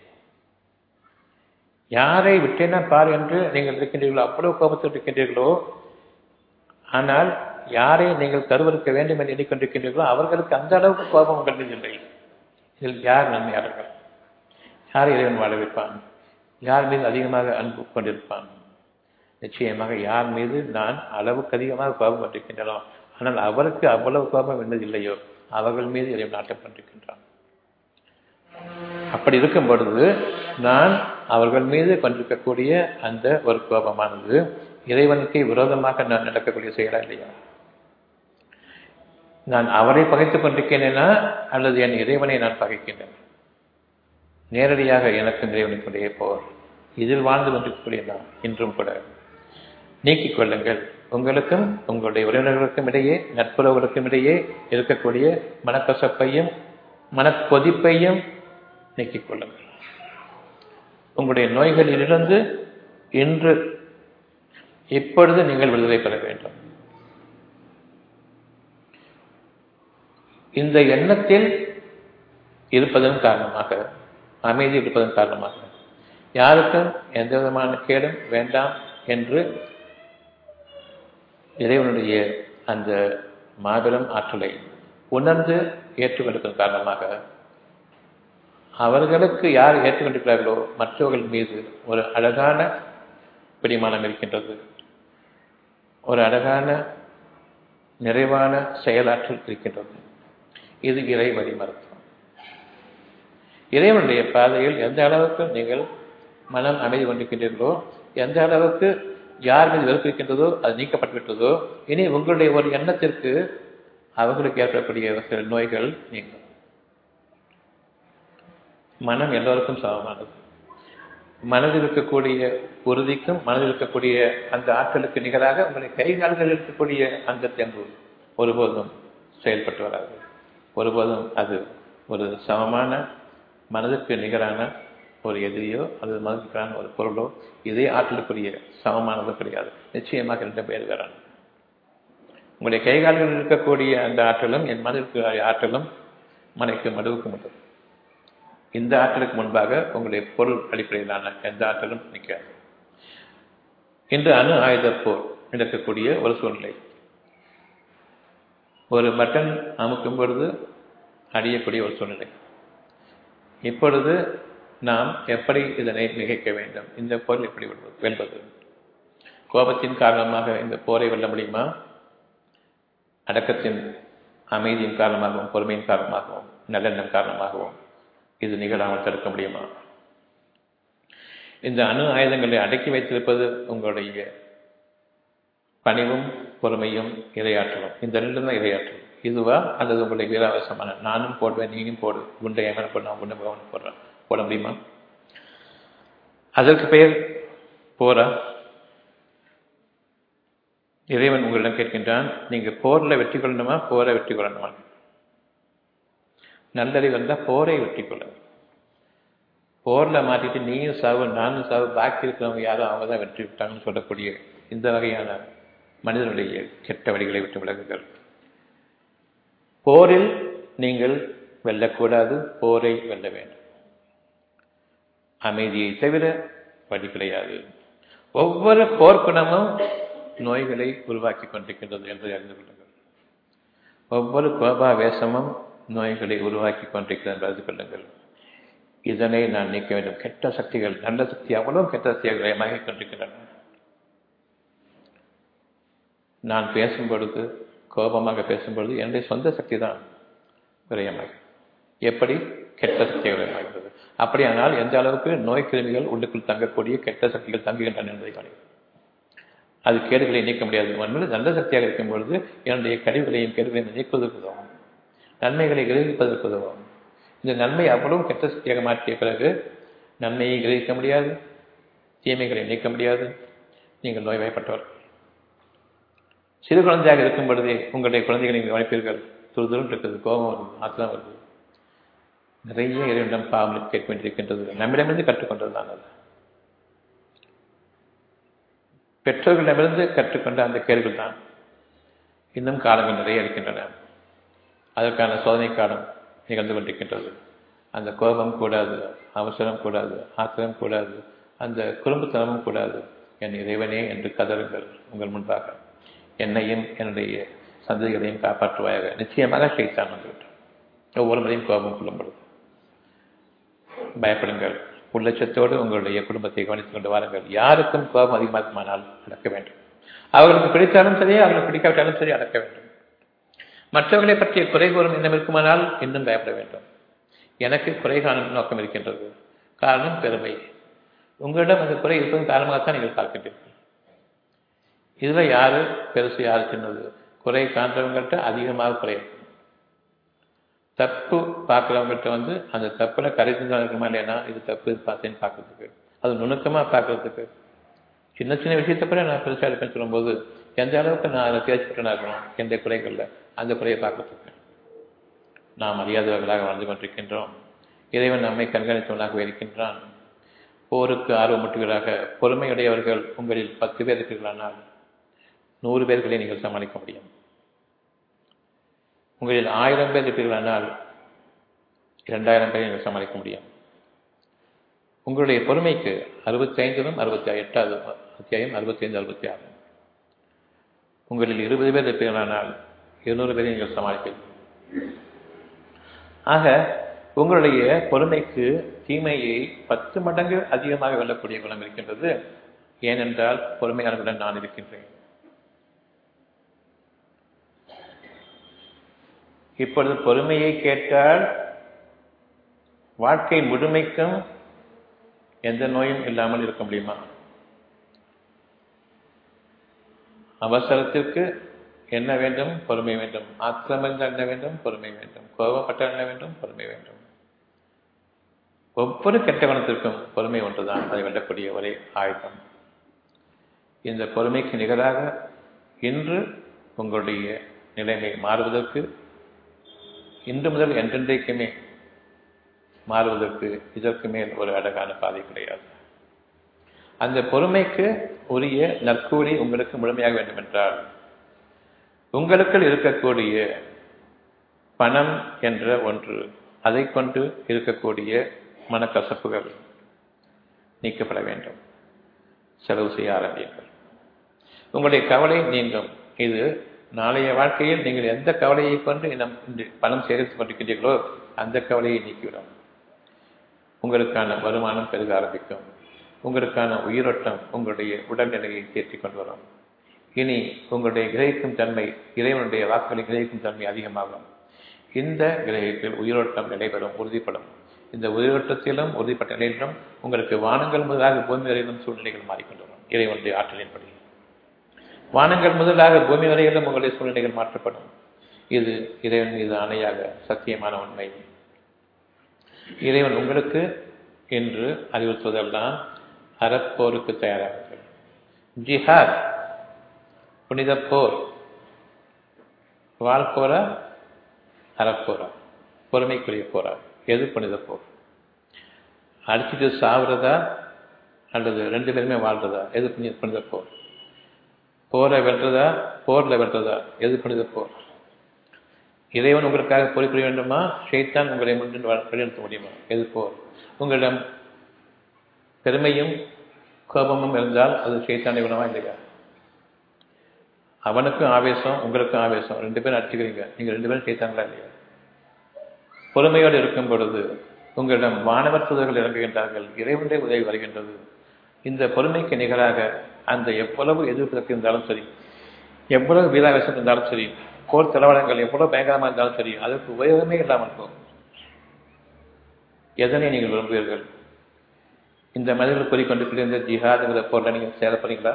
யாரை விட்டேனா பார் என்று நீங்கள் இருக்கின்றீர்களோ அவ்வளவு கோபத்தில் இருக்கின்றீர்களோ ஆனால் யாரை நீங்கள் கருவறுக்க வேண்டும் என்று எண்ணிக்கொண்டிருக்கின்றீர்களோ அவர்களுக்கு அந்த அளவுக்கு கோபம் உங்களில் இல்லை இதில் யார் நன்மையாளர்கள் யார் இறைவன் வாழ வைப்பான் யார் மீது அதிகமாக அன்பு கொண்டிருப்பான் நிச்சயமாக யார் மீது நான் அளவுக்கு அதிகமாக கோபம் கொண்டிருக்கின்றனோ ஆனால் அவருக்கு அவ்வளவு கோபம் என்னது இல்லையோ அவர்கள் மீது இறைவன் நாட்டம் கொண்டிருக்கின்றான் அப்படி இருக்கும் பொழுது நான் அவர்கள் மீது கொண்டிருக்கக்கூடிய அந்த ஒரு கோபமானது இறைவனுக்கு விரோதமாக நான் நடக்கக்கூடிய செயலா இல்லையா நான் அவரை பகைத்துக் கொண்டிருக்கிறேனா அல்லது என் இறைவனை நான் பகைக்கின்றேன் நேரடியாக எனக்கும் இறைவனுக்குடைய போர் இதில் வாழ்ந்து கொண்டிருக்கக்கூடிய நான் இன்றும் கூட நீக்கிக் கொள்ளுங்கள் உங்களுக்கும் உங்களுடைய உறவினர்களுக்கும் இடையே நட்புறவுகளுக்கும் இடையே இருக்கக்கூடிய மனக்கசப்பையும் மனக்கொதிப்பையும் நீக்கிக் கொள்ளுங்கள் உங்களுடைய நோய்களிலிருந்து இன்று இப்பொழுது நீங்கள் விடுதலை பெற வேண்டும் இந்த எண்ணத்தில் இருப்பதன் காரணமாக அமைதி இருப்பதன் காரணமாக யாருக்கும் எந்த விதமான கேடும் வேண்டாம் என்று இறைவனுடைய அந்த மாபெரும் ஆற்றலை உணர்ந்து ஏற்றுக்கொண்டிருப்பதன் காரணமாக அவர்களுக்கு யார் ஏற்றுக்கொண்டிருக்கிறார்களோ மற்றவர்கள் மீது ஒரு அழகான பிடிமானம் இருக்கின்றது ஒரு அழகான நிறைவான செயலாற்றல் இருக்கின்றது இது இறை வழி மருத்துவம் இறைவனுடைய பாதையில் எந்த அளவுக்கு நீங்கள் மனம் அமைதி கொண்டிருக்கின்றீர்களோ எந்த அளவுக்கு யார் மீது வெறுப்பு இருக்கின்றதோ அது நீக்கப்பட்டுவிட்டதோ இனி உங்களுடைய ஒரு எண்ணத்திற்கு அவர்களுக்கு ஏற்படக்கூடிய சில நோய்கள் நீங்கும் மனம் எல்லோருக்கும் சமமானது மனதில் இருக்கக்கூடிய உறுதிக்கும் மனதில் இருக்கக்கூடிய அந்த ஆற்றலுக்கு நிகராக உங்களுடைய கை கால்களில் இருக்கக்கூடிய அந்த தெம்பு ஒருபோதும் செயல்பட்டு வராது ஒருபோதும் அது ஒரு சமமான மனதுக்கு நிகரான ஒரு எதிரியோ அல்லது மனதுக்கான ஒரு பொருளோ இதே ஆற்றலுக்குரிய சமமானதோ கிடையாது நிச்சயமாக ரெண்டு பேர் வேறான உங்களுடைய கைகால்களில் இருக்கக்கூடிய அந்த ஆற்றலும் என் மனதிற்கு ஆற்றலும் மனைக்கு மடுவுக்கு மட்டும் இந்த ஆற்றலுக்கு முன்பாக உங்களுடைய பொருள் அடிப்படையிலான எந்த ஆற்றலும் நிற்காது இன்று அணு ஆயுத போர் நடக்கக்கூடிய ஒரு சூழ்நிலை ஒரு பட்டன் அமுக்கும் பொழுது அடியக்கூடிய ஒரு சூழ்நிலை இப்பொழுது நாம் எப்படி இதனை மிகைக்க வேண்டும் இந்த போர் எப்படி வெல்வது கோபத்தின் காரணமாக இந்த போரை வெல்ல முடியுமா அடக்கத்தின் அமைதியின் காரணமாகவும் பொறுமையின் காரணமாகவும் நல்லெண்ணம் காரணமாகவும் இது நிகழாமல் தடுக்க முடியுமா இந்த அணு ஆயுதங்களை அடக்கி வைத்திருப்பது உங்களுடைய பணிவும் பொறுமையும் இரையாற்றலும் இந்த ரெண்டு தான் இரையாற்றல் இதுவா அல்லது உங்களுடைய வீராவசமான நானும் போடுவேன் நீயும் போடு குண்டை எங்கே போடு நான் குண்டை பகவான் போடுறேன் போட முடியுமா அதற்கு பெயர் போரா இறைவன் உங்களிடம் கேட்கின்றான் நீங்க போர்ல வெற்றி கொள்ளணுமா போரை வெற்றி கொள்ளணுமா நல்லறிவு வந்தால் போரை வெற்றி கொள்ளுங்க போர்ல மாட்டிட்டு நீயும் சாவு நானும் சாவு பாக்கி இருக்கிறவங்க யாரும் அவங்க தான் வெற்றி விட்டாங்கன்னு சொல்லக்கூடிய இந்த வகையான மனிதனுடைய கெட்ட வழிகளை விட்டு விலகுங்கள் போரில் நீங்கள் வெல்லக்கூடாது போரை வெல்ல வேண்டும் அமைதியை தவிர வழி கிடையாது ஒவ்வொரு போர்க்குணமும் நோய்களை உருவாக்கி கொண்டிருக்கின்றது என்பதை அறிந்து கொள்ளுங்கள் ஒவ்வொரு கோபாவேசமும் நோய்களை உருவாக்கி கொண்டிருக்கிறது என்று அறிந்து கொள்ளுங்கள் இதனை நான் நீக்க வேண்டும் கெட்ட சக்திகள் நல்ல சக்தி அவ்வளவு கெட்ட சக்திகளை மகிழ்ந்து கொண்டிருக்கின்றன நான் பேசும் பொழுது கோபமாக பேசும் பொழுது என்னுடைய சொந்த சக்தி தான் விரயமாகி எப்படி கெட்ட சக்திகள் விரயமாகிறது அப்படியானால் எந்த அளவுக்கு நோய் கிருமிகள் உள்ளுக்குள் தங்கக்கூடிய கெட்ட சக்திகள் தங்குகின்றன என்பதை காணுங்கள் அது கேடுகளை நீக்க முடியாது உண்மையில் நல்ல சக்தியாக இருக்கும் பொழுது என்னுடைய கழிவுகளையும் கேடுகளையும் நீக்குவதற்கு உதவும் நன்மைகளை கிரகிப்பதற்கு உதவும் இந்த நன்மை அவ்வளவு கெட்ட சக்தியாக மாற்றிய பிறகு நன்மையை கிரகிக்க முடியாது தீமைகளை நீக்க முடியாது நீங்கள் நோய்வாய்ப்பட்டவர் சிறு குழந்தையாக இருக்கும் பொழுதே உங்களுடைய குழந்தைகளை நீங்கள் கவனிப்பீர்கள் துருதுரும் இருக்குது கோபம் வருது ஆத்திரம் வருது நிறைய இறைவனிடம் பாவம் கேட்க வேண்டியிருக்கின்றது நம்மிடமிருந்து கற்றுக்கொண்டது தான் அது பெற்றோர்களிடமிருந்து கற்றுக்கொண்ட அந்த கேள்விகள் தான் இன்னும் காலங்கள் நிறைய இருக்கின்றன அதற்கான சோதனை காலம் நிகழ்ந்து கொண்டிருக்கின்றது அந்த கோபம் கூடாது அவசரம் கூடாது ஆத்திரம் கூடாது அந்த குறும்புத்தனமும் கூடாது என் இறைவனே என்று கதறுங்கள் உங்கள் முன்பாக என்னையும் என்னுடைய சந்ததிகளையும் காப்பாற்றுவாயாக நிச்சயமாக கைத்தான் வந்துவிட்டான் ஒவ்வொரு முறையும் கோபம் கொள்ளும் பொழுது பயப்படுங்கள் உள்ளச்சத்தோடு உங்களுடைய குடும்பத்தை கவனித்துக் கொண்டு வாருங்கள் யாருக்கும் கோபம் அதிகமாக்குமானால் அடக்க வேண்டும் அவர்களுக்கு பிடித்தாலும் சரி அவர்களுக்கு பிடிக்காவிட்டாலும் சரி அடக்க வேண்டும் மற்றவர்களை பற்றிய குறை கூறும் எண்ணம் இருக்குமானால் இன்னும் பயப்பட வேண்டும் எனக்கு குறை காணும் நோக்கம் இருக்கின்றது காரணம் பெருமை உங்களிடம் அந்த குறை இருப்பதன் காரணமாகத்தான் நீங்கள் பார்க்கின்றீர்கள் இதுல யாரு பெருசு யாரு சின்னது குறை காண்றவங்கள்ட்ட அதிகமாக குறை இருக்கும் தப்பு பார்க்குறவங்ககிட்ட வந்து அந்த தப்புல கரை செஞ்சா இருக்குமா இல்லையா இது தப்பு இது பார்த்தேன்னு பார்க்கறதுக்கு அது நுணுக்கமா பார்க்கறதுக்கு சின்ன சின்ன விஷயத்தை கூட நான் பெருசாக இருப்பேன்னு சொல்லும்போது எந்த அளவுக்கு நான் அதை தேர்ச்சிப்பட்டனா இருக்கணும் எந்த குறைகளில் அந்த குறையை பார்க்கறதுக்கு நாம் அறியாதவர்களாக வாழ்ந்து கொண்டிருக்கின்றோம் இறைவன் நம்மை கண்காணித்தவனாக இருக்கின்றான் போருக்கு ஆர்வமூட்டுவராக பொறுமையுடையவர்கள் உங்களில் பத்து பேர் இருக்கிறானால் நூறு பேர்களை நீங்கள் சமாளிக்க முடியும் உங்களில் ஆயிரம் பேர் இருப்பீர்களானால் இரண்டாயிரம் பேரை நீங்கள் சமாளிக்க முடியும் உங்களுடைய பொறுமைக்கு அறுபத்தி ஐந்திலும் அறுபத்தி எட்டாவது அத்தியாயம் அறுபத்தி ஐந்து அறுபத்தி ஆறு உங்களில் இருபது பேர் இருப்பீர்களானால் இருநூறு பேரை நீங்கள் சமாளிப்பீர்கள் ஆக உங்களுடைய பொறுமைக்கு தீமையை பத்து மடங்கு அதிகமாக வெல்லக்கூடிய குணம் இருக்கின்றது ஏனென்றால் பொறுமையாளர்களுடன் நான் இருக்கின்றேன் இப்பொழுது பொறுமையை கேட்டால் வாழ்க்கை முழுமைக்கும் எந்த நோயும் இல்லாமல் இருக்க முடியுமா அவசரத்திற்கு என்ன வேண்டும் பொறுமை வேண்டும் ஆத்திரமிருந்தால் என்ன வேண்டும் பொறுமை வேண்டும் கோபப்பட்டால் என்ன வேண்டும் பொறுமை வேண்டும் ஒவ்வொரு கெட்ட குணத்திற்கும் பொறுமை ஒன்றுதான் அதை வெல்லக்கூடிய ஒரே ஆயுதம் இந்த பொறுமைக்கு நிகராக இன்று உங்களுடைய நிலைமை மாறுவதற்கு இன்று முதல் என்றென்றைக்குமே மாறுவதற்கு இதற்கு மேல் ஒரு அழகான பாதை கிடையாது அந்த பொறுமைக்கு உரிய நற்கூலி உங்களுக்கு முழுமையாக வேண்டும் என்றால் உங்களுக்குள் இருக்கக்கூடிய பணம் என்ற ஒன்று அதை கொண்டு இருக்கக்கூடிய மனக்கசப்புகள் நீக்கப்பட வேண்டும் செலவு செய்ய ஆரம்பியுங்கள் உங்களுடைய கவலை நீங்கும் இது நாளைய வாழ்க்கையில் நீங்கள் எந்த கவலையை கொண்டு நம் பணம் சேகரித்துக் கொண்டிருக்கிறீர்களோ அந்த கவலையை நீக்கிவிடும் உங்களுக்கான வருமானம் பெருக ஆரம்பிக்கும் உங்களுக்கான உயிரோட்டம் உங்களுடைய உடல்நிலையை தேற்றிக் கொண்டு வரும் இனி உங்களுடைய கிரகிக்கும் தன்மை இறைவனுடைய வாக்குகளை கிரகிக்கும் தன்மை அதிகமாகும் இந்த கிரகிப்பில் உயிரோட்டம் நிலைபெறும் உறுதிப்படும் இந்த உயிரோட்டத்திலும் உறுதிப்பட்ட நிலையிலும் உங்களுக்கு வானங்கள் முதலாக பூமி வரையிலும் சூழ்நிலைகள் மாறிக்கொண்டு வரும் இறைவனுடைய ஆற்றலின்படி வானங்கள் முதலாக பூமி வரையிலும் உங்களுடைய சூழ்நிலைகள் மாற்றப்படும் இது இறைவன் மீது ஆணையாக சத்தியமான உண்மை இறைவன் உங்களுக்கு என்று அறிவுறுத்துவதெல்லாம் அறப்போருக்கு தயாராகுங்கள் ஜிஹாத் புனித போர் வாழ்போரா அறப்போரா பொறுமைக்குரிய போரா எது புனித போர் அடிச்சுட்டு சாவுறதா அல்லது ரெண்டு பேருமே வாழ்றதா எது புனித புனித போர் போரை வெல்றதா போர்ல வெல்றதா எது புனித போர் இறைவன் உங்களுக்காக போர் புரிய வேண்டுமா ஷெய்தான் உங்களை முன்னின்று வழிநடத்த முடியுமா எது போர் உங்களிடம் பெருமையும் கோபமும் இருந்தால் அது ஷெய்தானை குணமா இல்லையா அவனுக்கும் ஆவேசம் உங்களுக்கும் ஆவேசம் ரெண்டு பேரும் அடிச்சுக்கிறீங்க நீங்க ரெண்டு பேரும் ஷெய்தாங்களா இல்லையா பொறுமையோடு இருக்கும் பொழுது உங்களிடம் வானவர் தூதர்கள் இறங்குகின்றார்கள் இறைவனுடைய உதவி வருகின்றது இந்த பொறுமைக்கு நிகராக அந்த எவ்வளவு எதிர்ப்பு இருந்தாலும் சரி எவ்வளவு வீராவேசம் இருந்தாலும் சரி போர் செலவளங்கள் எவ்வளவு பயங்கரமா இருந்தாலும் சரி அதற்கு உபயோகமே இல்லாமல் போகும் எதனை நீங்கள் விரும்புவீர்கள் இந்த மனிதர்கள் கூறிக்கொண்டிருக்கிற இந்த ஜிஹாதுங்கிற போர்ல நீங்க சேர போறீங்களா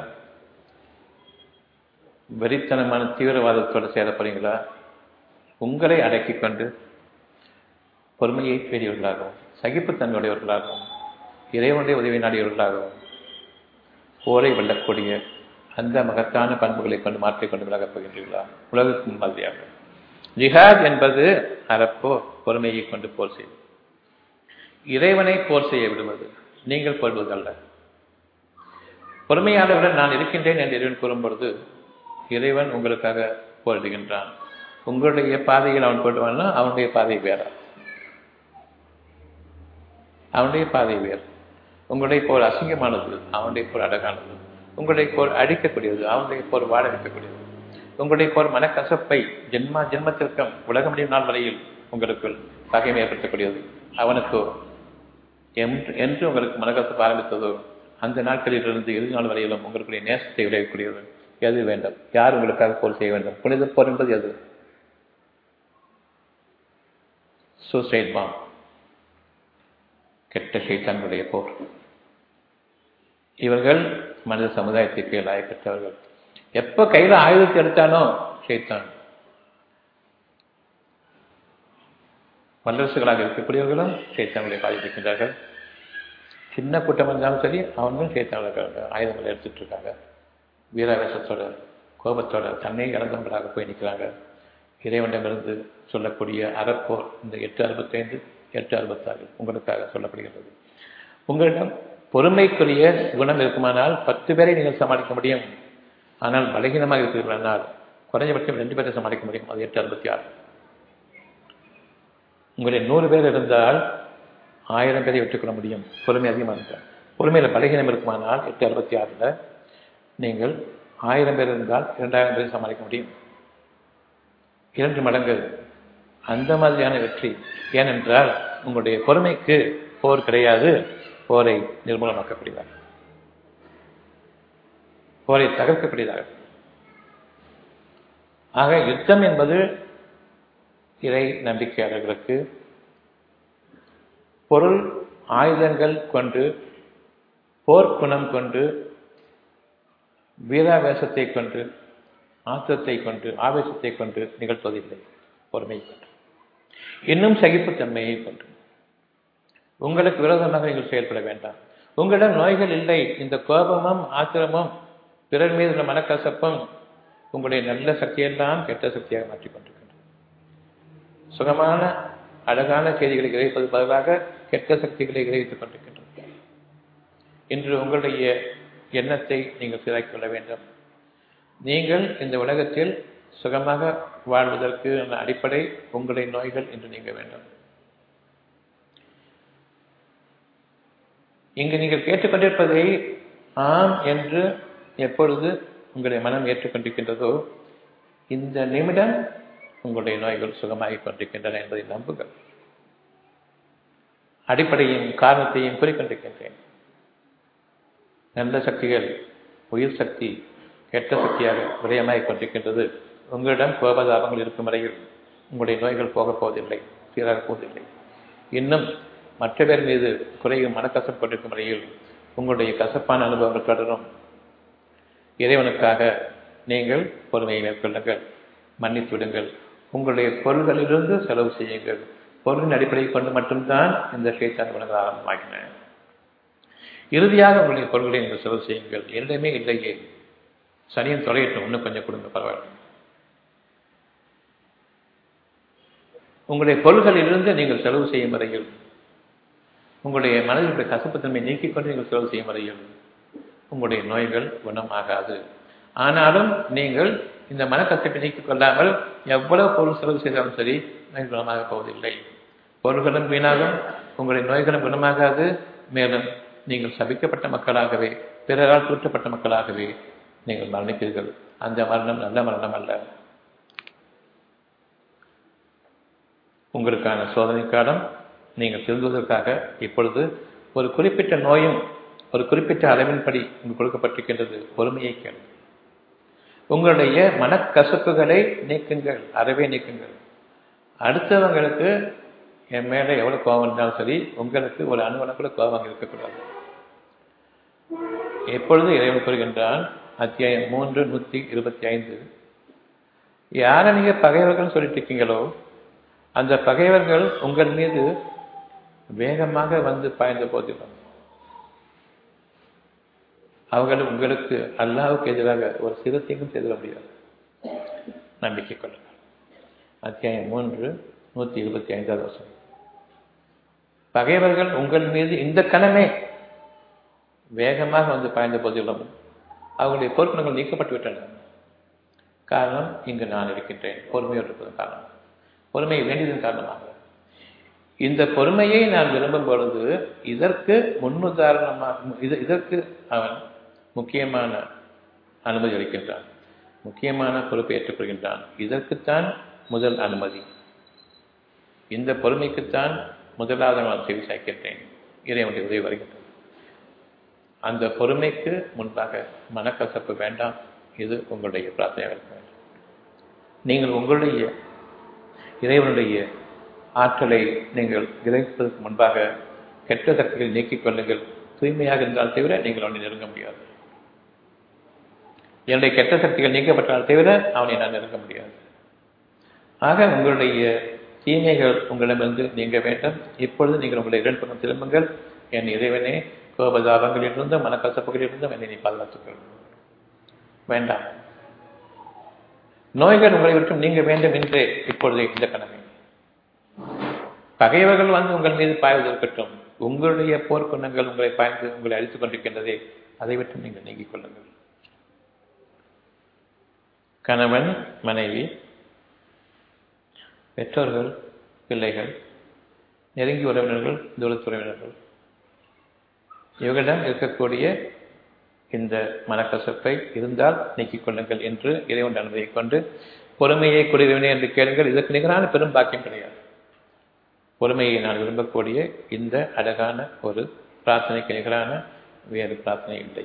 வெறித்தனமான தீவிரவாதத்தோடு சேர போறீங்களா உங்களை அடக்கிக் கொண்டு பொறுமையை பேடியவர்களாகவும் சகிப்புத்தன்மையுடையவர்களாகவும் இறைவனுடைய உதவி நாடியவர்களாகவும் போரை வெல்லக்கூடிய அந்த மகத்தான பண்புகளை கொண்டு மாற்றிக்கொண்டு விலகப் போகின்றீர்களா உலகத்தின் மாதிரியாக ஜிஹாத் என்பது அறப்போ பொறுமையை கொண்டு போர் செய்வது இறைவனை போர் செய்ய விடுவது நீங்கள் போடுவதல்ல பொறுமையாளருடன் நான் இருக்கின்றேன் என்று இறைவன் கூறும் பொழுது இறைவன் உங்களுக்காக போரிடுகின்றான் உங்களுடைய பாதையில் அவன் போடுவான்னா அவனுடைய பாதை வேற அவனுடைய பாதை வேறு உங்களுடைய போர் அசிங்கமானது அவனுடைய போர் அழகானது உங்களுடைய போர் அழிக்கக்கூடியது அவனுடைய போர் வாழ வைக்கக்கூடியது உங்களுடைய போர் மனக்கசப்பை ஜென்மா ஜென்மத்திற்கும் உலக முடியும் நாள் வரையில் உங்களுக்குள் பகைமை ஏற்படுத்தக்கூடியது அவனுக்கோ என்று உங்களுக்கு மனக்கசப்பு ஆரம்பித்ததோ அந்த நாட்களிலிருந்து இறுதி நாள் வரையிலும் உங்களுடைய நேசத்தை விளையக்கூடியது எது வேண்டும் யார் உங்களுக்காக போர் செய்ய வேண்டும் புனித போர் என்பது எது சூசைட் பாம் கெட்ட சைத்தான்களுடைய போர் இவர்கள் மனித சமுதாயத்திற்கு லாயக்கற்றவர்கள் எப்ப கையில ஆயுதத்தை எடுத்தானோ சைத்தான் வல்லரசுகளாக இருக்கக்கூடியவர்களும் சைத்தான்களை பாதிப்பிக்கின்றார்கள் சின்ன கூட்டம் இருந்தாலும் சரி அவங்களும் சைத்தான்கள் ஆயுதங்களை எடுத்துட்டு இருக்காங்க வீராவேசத்தோட கோபத்தோட தன்னை இழந்தவங்களாக போய் நிற்கிறாங்க இறைவனிடமிருந்து சொல்லக்கூடிய அறப்போர் இந்த எட்டு அறுபத்தைந்து எட்டு அறுபத்தாறு உங்களுக்காக சொல்லப்படுகிறது உங்களிடம் பொறுமைக்குரிய குணம் இருக்குமானால் பத்து பேரை நீங்கள் சமாளிக்க முடியும் ஆனால் பலகீனமாக இருக்கிறீர்களானால் குறைஞ்சபட்சம் ரெண்டு பேரை சமாளிக்க முடியும் அது எட்டு அறுபத்தி ஆறு உங்களுடைய நூறு பேர் இருந்தால் ஆயிரம் பேரை வெற்றிக்கொள்ள முடியும் பொறுமை அதிகமாக இருந்தால் பொறுமையில் பலகீனம் இருக்குமானால் எட்டு அறுபத்தி ஆறில் நீங்கள் ஆயிரம் பேர் இருந்தால் இரண்டாயிரம் பேரை சமாளிக்க முடியும் இரண்டு மடங்கு அந்த மாதிரியான வெற்றி ஏனென்றால் உங்களுடைய பொறுமைக்கு போர் கிடையாது போரை நிர்மூலமாக்கக்கூடியதாக போரை தகர்க்கக்கூடியதாக ஆக யுத்தம் என்பது இறை நம்பிக்கையாளர்களுக்கு பொருள் ஆயுதங்கள் கொண்டு போர்க்குணம் கொண்டு வீராவேசத்தை கொண்டு ஆத்திரத்தை கொண்டு ஆவேசத்தை கொண்டு நிகழ்த்துவதில்லை பொறுமை கொண்டு இன்னும் சகிப்புத்தன்மையை கொண்டு உங்களுக்கு விரோதமாக நீங்கள் செயல்பட வேண்டாம் உங்களிடம் நோய்கள் இல்லை இந்த கோபமும் ஆத்திரமும் பிறர் மீது உள்ள மனக்கசப்பும் உங்களுடைய நல்ல சக்தியெல்லாம் கெட்ட சக்தியாக மாற்றிக் கொண்டிருக்கின்றன சுகமான அழகான செய்திகளை கிரகிப்பது பதிலாக கெட்ட சக்திகளை கிரகித்துக் கொண்டிருக்கின்றன இன்று உங்களுடைய எண்ணத்தை நீங்கள் சீராக்கிக் கொள்ள வேண்டும் நீங்கள் இந்த உலகத்தில் சுகமாக வாழ்வதற்கு அடிப்படை உங்களுடைய நோய்கள் என்று நீங்க வேண்டும் இங்கு நீங்கள் கேட்டுக்கொண்டிருப்பதை ஆம் என்று எப்பொழுது உங்களுடைய மனம் ஏற்றுக்கொண்டிருக்கின்றதோ இந்த நிமிடம் உங்களுடைய நோய்கள் சுகமாகிக் கொண்டிருக்கின்றன என்பதை நம்புங்கள் அடிப்படையும் காரணத்தையும் கூறிக்கொண்டிருக்கின்றேன் நல்ல சக்திகள் உயிர் சக்தி கெட்ட சக்தியாக விரயமாகிக் கொண்டிருக்கின்றது உங்களிடம் கோபதாபங்கள் இருக்கும் வரையில் உங்களுடைய நோய்கள் போகப் போவதில்லை சீராக போவதில்லை இன்னும் மற்ற பேர் மீது குறையும் மனக்கசப்பு கொண்டிருக்கும் வரையில் உங்களுடைய கசப்பான அனுபவங்கள் தொடரும் இறைவனுக்காக நீங்கள் பொறுமையை மேற்கொள்ளுங்கள் மன்னித்து விடுங்கள் உங்களுடைய பொருள்களிலிருந்து செலவு செய்யுங்கள் பொருளின் அடிப்படையை கொண்டு மட்டும்தான் இந்த சைத்தான் குணங்கள் ஆரம்பமாகின இறுதியாக உங்களுடைய பொருள்களை நீங்கள் செலவு செய்யுங்கள் என்னிடமே இல்லையே சனியன் தொலையட்டும் இன்னும் கொஞ்சம் கொடுங்க பரவாயில்ல உங்களுடைய பொருள்களிலிருந்து நீங்கள் செலவு செய்யும் வரையில் உங்களுடைய மனதிலுடைய கசப்புத்தன்மை நீக்கிக் கொண்டு நீங்கள் செலவு செய்யும் வரையில் உங்களுடைய நோய்கள் குணமாகாது ஆனாலும் நீங்கள் இந்த மனக்கசப்பை நீக்கிக் கொள்ளாமல் எவ்வளவு பொருள் செலவு செய்தாலும் சரி நோய் குணமாக போவதில்லை பொருள்களும் வீணாகும் உங்களுடைய நோய்களும் குணமாகாது மேலும் நீங்கள் சபிக்கப்பட்ட மக்களாகவே பிறரால் தூற்றப்பட்ட மக்களாகவே நீங்கள் மரணிப்பீர்கள் அந்த மரணம் நல்ல மரணம் அல்ல உங்களுக்கான சோதனை காலம் நீங்கள் திருந்துவதற்காக இப்பொழுது ஒரு குறிப்பிட்ட நோயும் ஒரு குறிப்பிட்ட அளவின்படி உங்களுக்கு கொடுக்கப்பட்டிருக்கின்றது பொறுமையை கேளுங்கள் உங்களுடைய மனக்கசப்புகளை நீக்குங்கள் அறவே நீக்குங்கள் அடுத்தவங்களுக்கு என் மேலே எவ்வளவு கோபம் இருந்தாலும் சரி உங்களுக்கு ஒரு அணுவன கூட கோபம் இருக்கக்கூடாது எப்பொழுது இறைவன் கூறுகின்றான் அத்தியாயம் மூன்று நூத்தி இருபத்தி ஐந்து யாரை நீங்க பகைவர்கள் சொல்லிட்டு இருக்கீங்களோ அந்த பகைவர்கள் உங்கள் மீது வேகமாக வந்து பாய்ந்த போதிலும் அவர்கள் உங்களுக்கு அல்லாவுக்கு எதிராக ஒரு சிறுத்தையும் செய்திட முடியாது நம்பிக்கை கொள்ளுங்கள் அத்தியாயம் மூன்று நூத்தி இருபத்தி ஐந்தாவது வருஷம் பகைவர்கள் உங்கள் மீது இந்த கணமே வேகமாக வந்து பாய்ந்த போதிலும் அவங்களுடைய பொறுப்புணர்கள் நீக்கப்பட்டு விட்டன காரணம் இங்கு நான் இருக்கின்றேன் பொறுமையோடு இருப்பதன் காரணம் பொறுமை வேண்டியதன் காரணமாக இந்த பொறுமையை நான் விரும்பும் பொழுது இதற்கு முன்னுதாரணமாக இது இதற்கு அவன் முக்கியமான அனுமதி அளிக்கின்றான் முக்கியமான பொறுப்பை ஏற்றுக்கொள்கின்றான் இதற்குத்தான் முதல் அனுமதி இந்த பொறுமைக்குத்தான் முதலாவது நான் செவி சாய்க்கின்றேன் இறைவனுடைய உதவி வருகின்றது அந்த பொறுமைக்கு முன்பாக மனக்கசப்பு வேண்டாம் இது உங்களுடைய பிரார்த்தனையாக இருக்க வேண்டும் நீங்கள் உங்களுடைய இறைவனுடைய ஆற்றலை நீங்கள் கிரகிப்பதற்கு முன்பாக கெட்ட சக்திகளை நீக்கிக் கொள்ளுங்கள் தூய்மையாக இருந்தால் தவிர நீங்கள் அவனை நெருங்க முடியாது என்னுடைய கெட்ட சக்திகள் நீக்கப்பட்டால் தவிர அவனை நான் நெருங்க முடியாது ஆக உங்களுடைய தீமைகள் உங்களிடமிருந்து நீங்க வேண்டும் இப்பொழுது நீங்கள் உங்களை இரண்டு பக்கம் திரும்புங்கள் என் இறைவனே கோபதாபங்களிலிருந்தும் மனக்கசப்புகளிலிருந்தும் என்னை நீ பாதுகாத்துக்கள் வேண்டாம் நோய்கள் உங்களை விட்டும் நீங்க வேண்டும் என்றே இப்பொழுது இந்த கடமை பகைவர்கள் வந்து உங்கள் மீது பாய்வது இருக்கட்டும் உங்களுடைய போர்க்குணங்கள் உங்களை பாய்ந்து உங்களை அழித்துக் கொண்டிருக்கின்றதே அதை விட்டு நீங்கள் நீங்கிக் கொள்ளுங்கள் கணவன் மனைவி பெற்றோர்கள் பிள்ளைகள் நெருங்கிய உறவினர்கள் தூரத்து உறவினர்கள் இவர்களிடம் இருக்கக்கூடிய இந்த மனக்கசப்பை இருந்தால் நீக்கிக் கொள்ளுங்கள் என்று இறைவன் அனுமதியை கொண்டு பொறுமையை குடிவினை என்று கேளுங்கள் இதற்கு நிகரான பெரும் பாக்கியம் கிடையாது பொறுமையை நான் விரும்பக்கூடிய இந்த அழகான ஒரு பிரார்த்தனைக்கு நிகரான வேறு பிரார்த்தனை இல்லை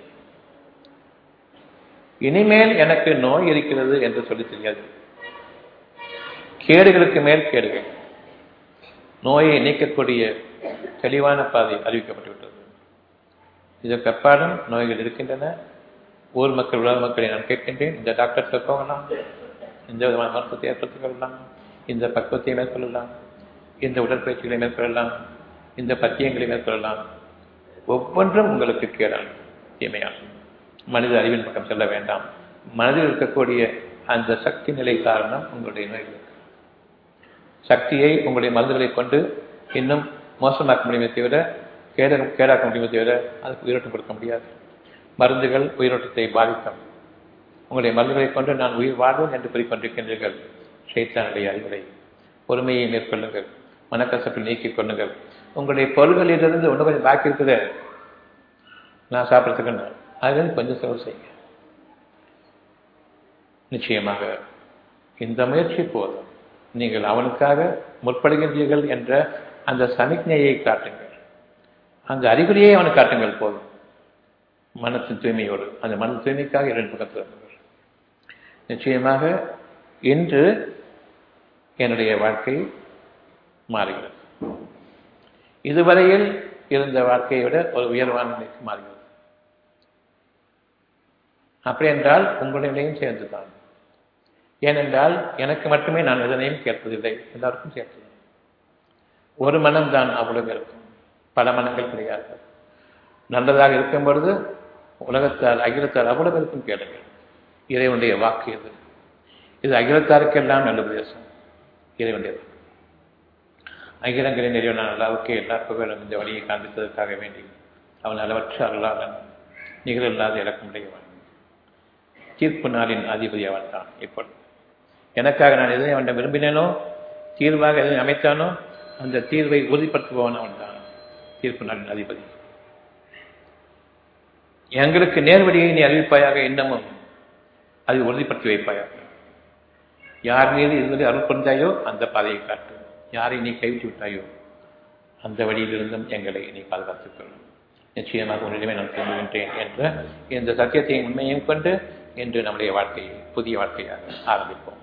இனிமேல் எனக்கு நோய் இருக்கிறது என்று சொல்லி தெரியாது கேடுகளுக்கு மேல் கேடுகள் நோயை நீக்கக்கூடிய தெளிவான பாதை அறிவிக்கப்பட்டுவிட்டது இதற்கு அப்பாலும் நோய்கள் இருக்கின்றன ஊர் மக்கள் உலக மக்களை நான் கேட்கின்றேன் இந்த டாக்டர் போகலாம் இந்த விதமான மருத்துவத்தை ஏற்படுத்திக் கொள்ளலாம் இந்த பக்குவத்தை மேற்கொள்ளலாம் இந்த உடற்பயிற்சிகளை மேற்கொள்ளலாம் இந்த பத்தியங்களை மேற்கொள்ளலாம் ஒவ்வொன்றும் உங்களுக்கு கேடான தீமையான மனித அறிவின் பக்கம் செல்ல வேண்டாம் மனதில் இருக்கக்கூடிய அந்த சக்தி நிலை காரணம் உங்களுடைய நோய்களுக்கு சக்தியை உங்களுடைய மருந்துகளை கொண்டு இன்னும் மோசமாக்க முடியுமே தவிர கேட கேடாக்க முடியுமே தவிர அதுக்கு உயிரோட்டம் கொடுக்க முடியாது மருந்துகள் உயிரோட்டத்தை பாதிக்கும் உங்களுடைய மருந்துகளை கொண்டு நான் உயிர் வாழ்வேன் என்று கூறிக்கொண்டிருக்கின்றீர்கள் ஷைத்தானுடைய அறிவுரை பொறுமையை மேற்கொள்ளுங்கள் மனக்கசப்பில் நீக்கிக் கொள்ளுங்கள் உங்களுடைய பொருள்களிலிருந்து ஒன்று கொஞ்சம் பாக்கி இருக்குது நான் சாப்பிட்றதுக்குன்னு அதுலேருந்து கொஞ்சம் செலவு செய்யுங்க நிச்சயமாக இந்த முயற்சி போதும் நீங்கள் அவனுக்காக முற்படுகின்றீர்கள் என்ற அந்த சமிக்ஞையை காட்டுங்கள் அந்த அறிகுறியை அவனுக்கு காட்டுங்கள் போதும் மனத்தின் தூய்மையோடு அந்த மன தூய்மைக்காக இரண்டு பக்கத்தில் நிச்சயமாக இன்று என்னுடைய வாழ்க்கை மாறுகிறது இதுவரையில் இருந்த வாழ்க்கையை விட ஒரு உயர்வான நிலைக்கு மாறுகிறது அப்படி என்றால் உங்களுடைய நிலையும் சேர்ந்துதான் ஏனென்றால் எனக்கு மட்டுமே நான் எதனையும் கேட்பதில்லை எல்லாருக்கும் சேர்த்தது ஒரு மனம் தான் அவ்வளவு இருக்கும் பல மனங்கள் கிடையாது நல்லதாக இருக்கும் பொழுது உலகத்தால் அகிலத்தால் அவ்வளவு இருக்கும் கேளுங்கள் இறைவனுடைய வாக்கு இது இது அகிலத்தாருக்கெல்லாம் நல்ல உபதேசம் இறைவனுடைய அகிலங்களின் இறைவன் அல்லாவுக்கு எல்லா புகழும் இந்த வழியை காண்பித்ததற்காக வேண்டி அவன் அளவற்ற அல்லாதன் நிகழில்லாத இலக்கமுடையவன் தீர்ப்பு நாளின் அதிபதி அவன் தான் இப்பொழுது எனக்காக நான் எதை அவன் விரும்பினேனோ தீர்வாக எதை அமைத்தானோ அந்த தீர்வை உறுதிப்படுத்துபவன் அவன் தான் தீர்ப்பு நாளின் அதிபதி எங்களுக்கு நேர்வழியை நீ அறிவிப்பாயாக இன்னமும் அதை உறுதிப்படுத்தி வைப்பாயாக யார் மீது இதுவரை அருள் புரிந்தாயோ அந்த பாதையை காட்டு யாரை நீ கைவிட்டு விட்டாயோ அந்த வழியிலிருந்தும் எங்களை நீ பாதுகாத்துக் கொள்ளும் நிச்சயமாக உன்னிடமே நான் திரும்புகின்றேன் என்ற இந்த சத்தியத்தையும் உண்மையும் கொண்டு இன்று நம்முடைய வாழ்க்கையை புதிய வாழ்க்கையாக ஆரம்பிப்போம்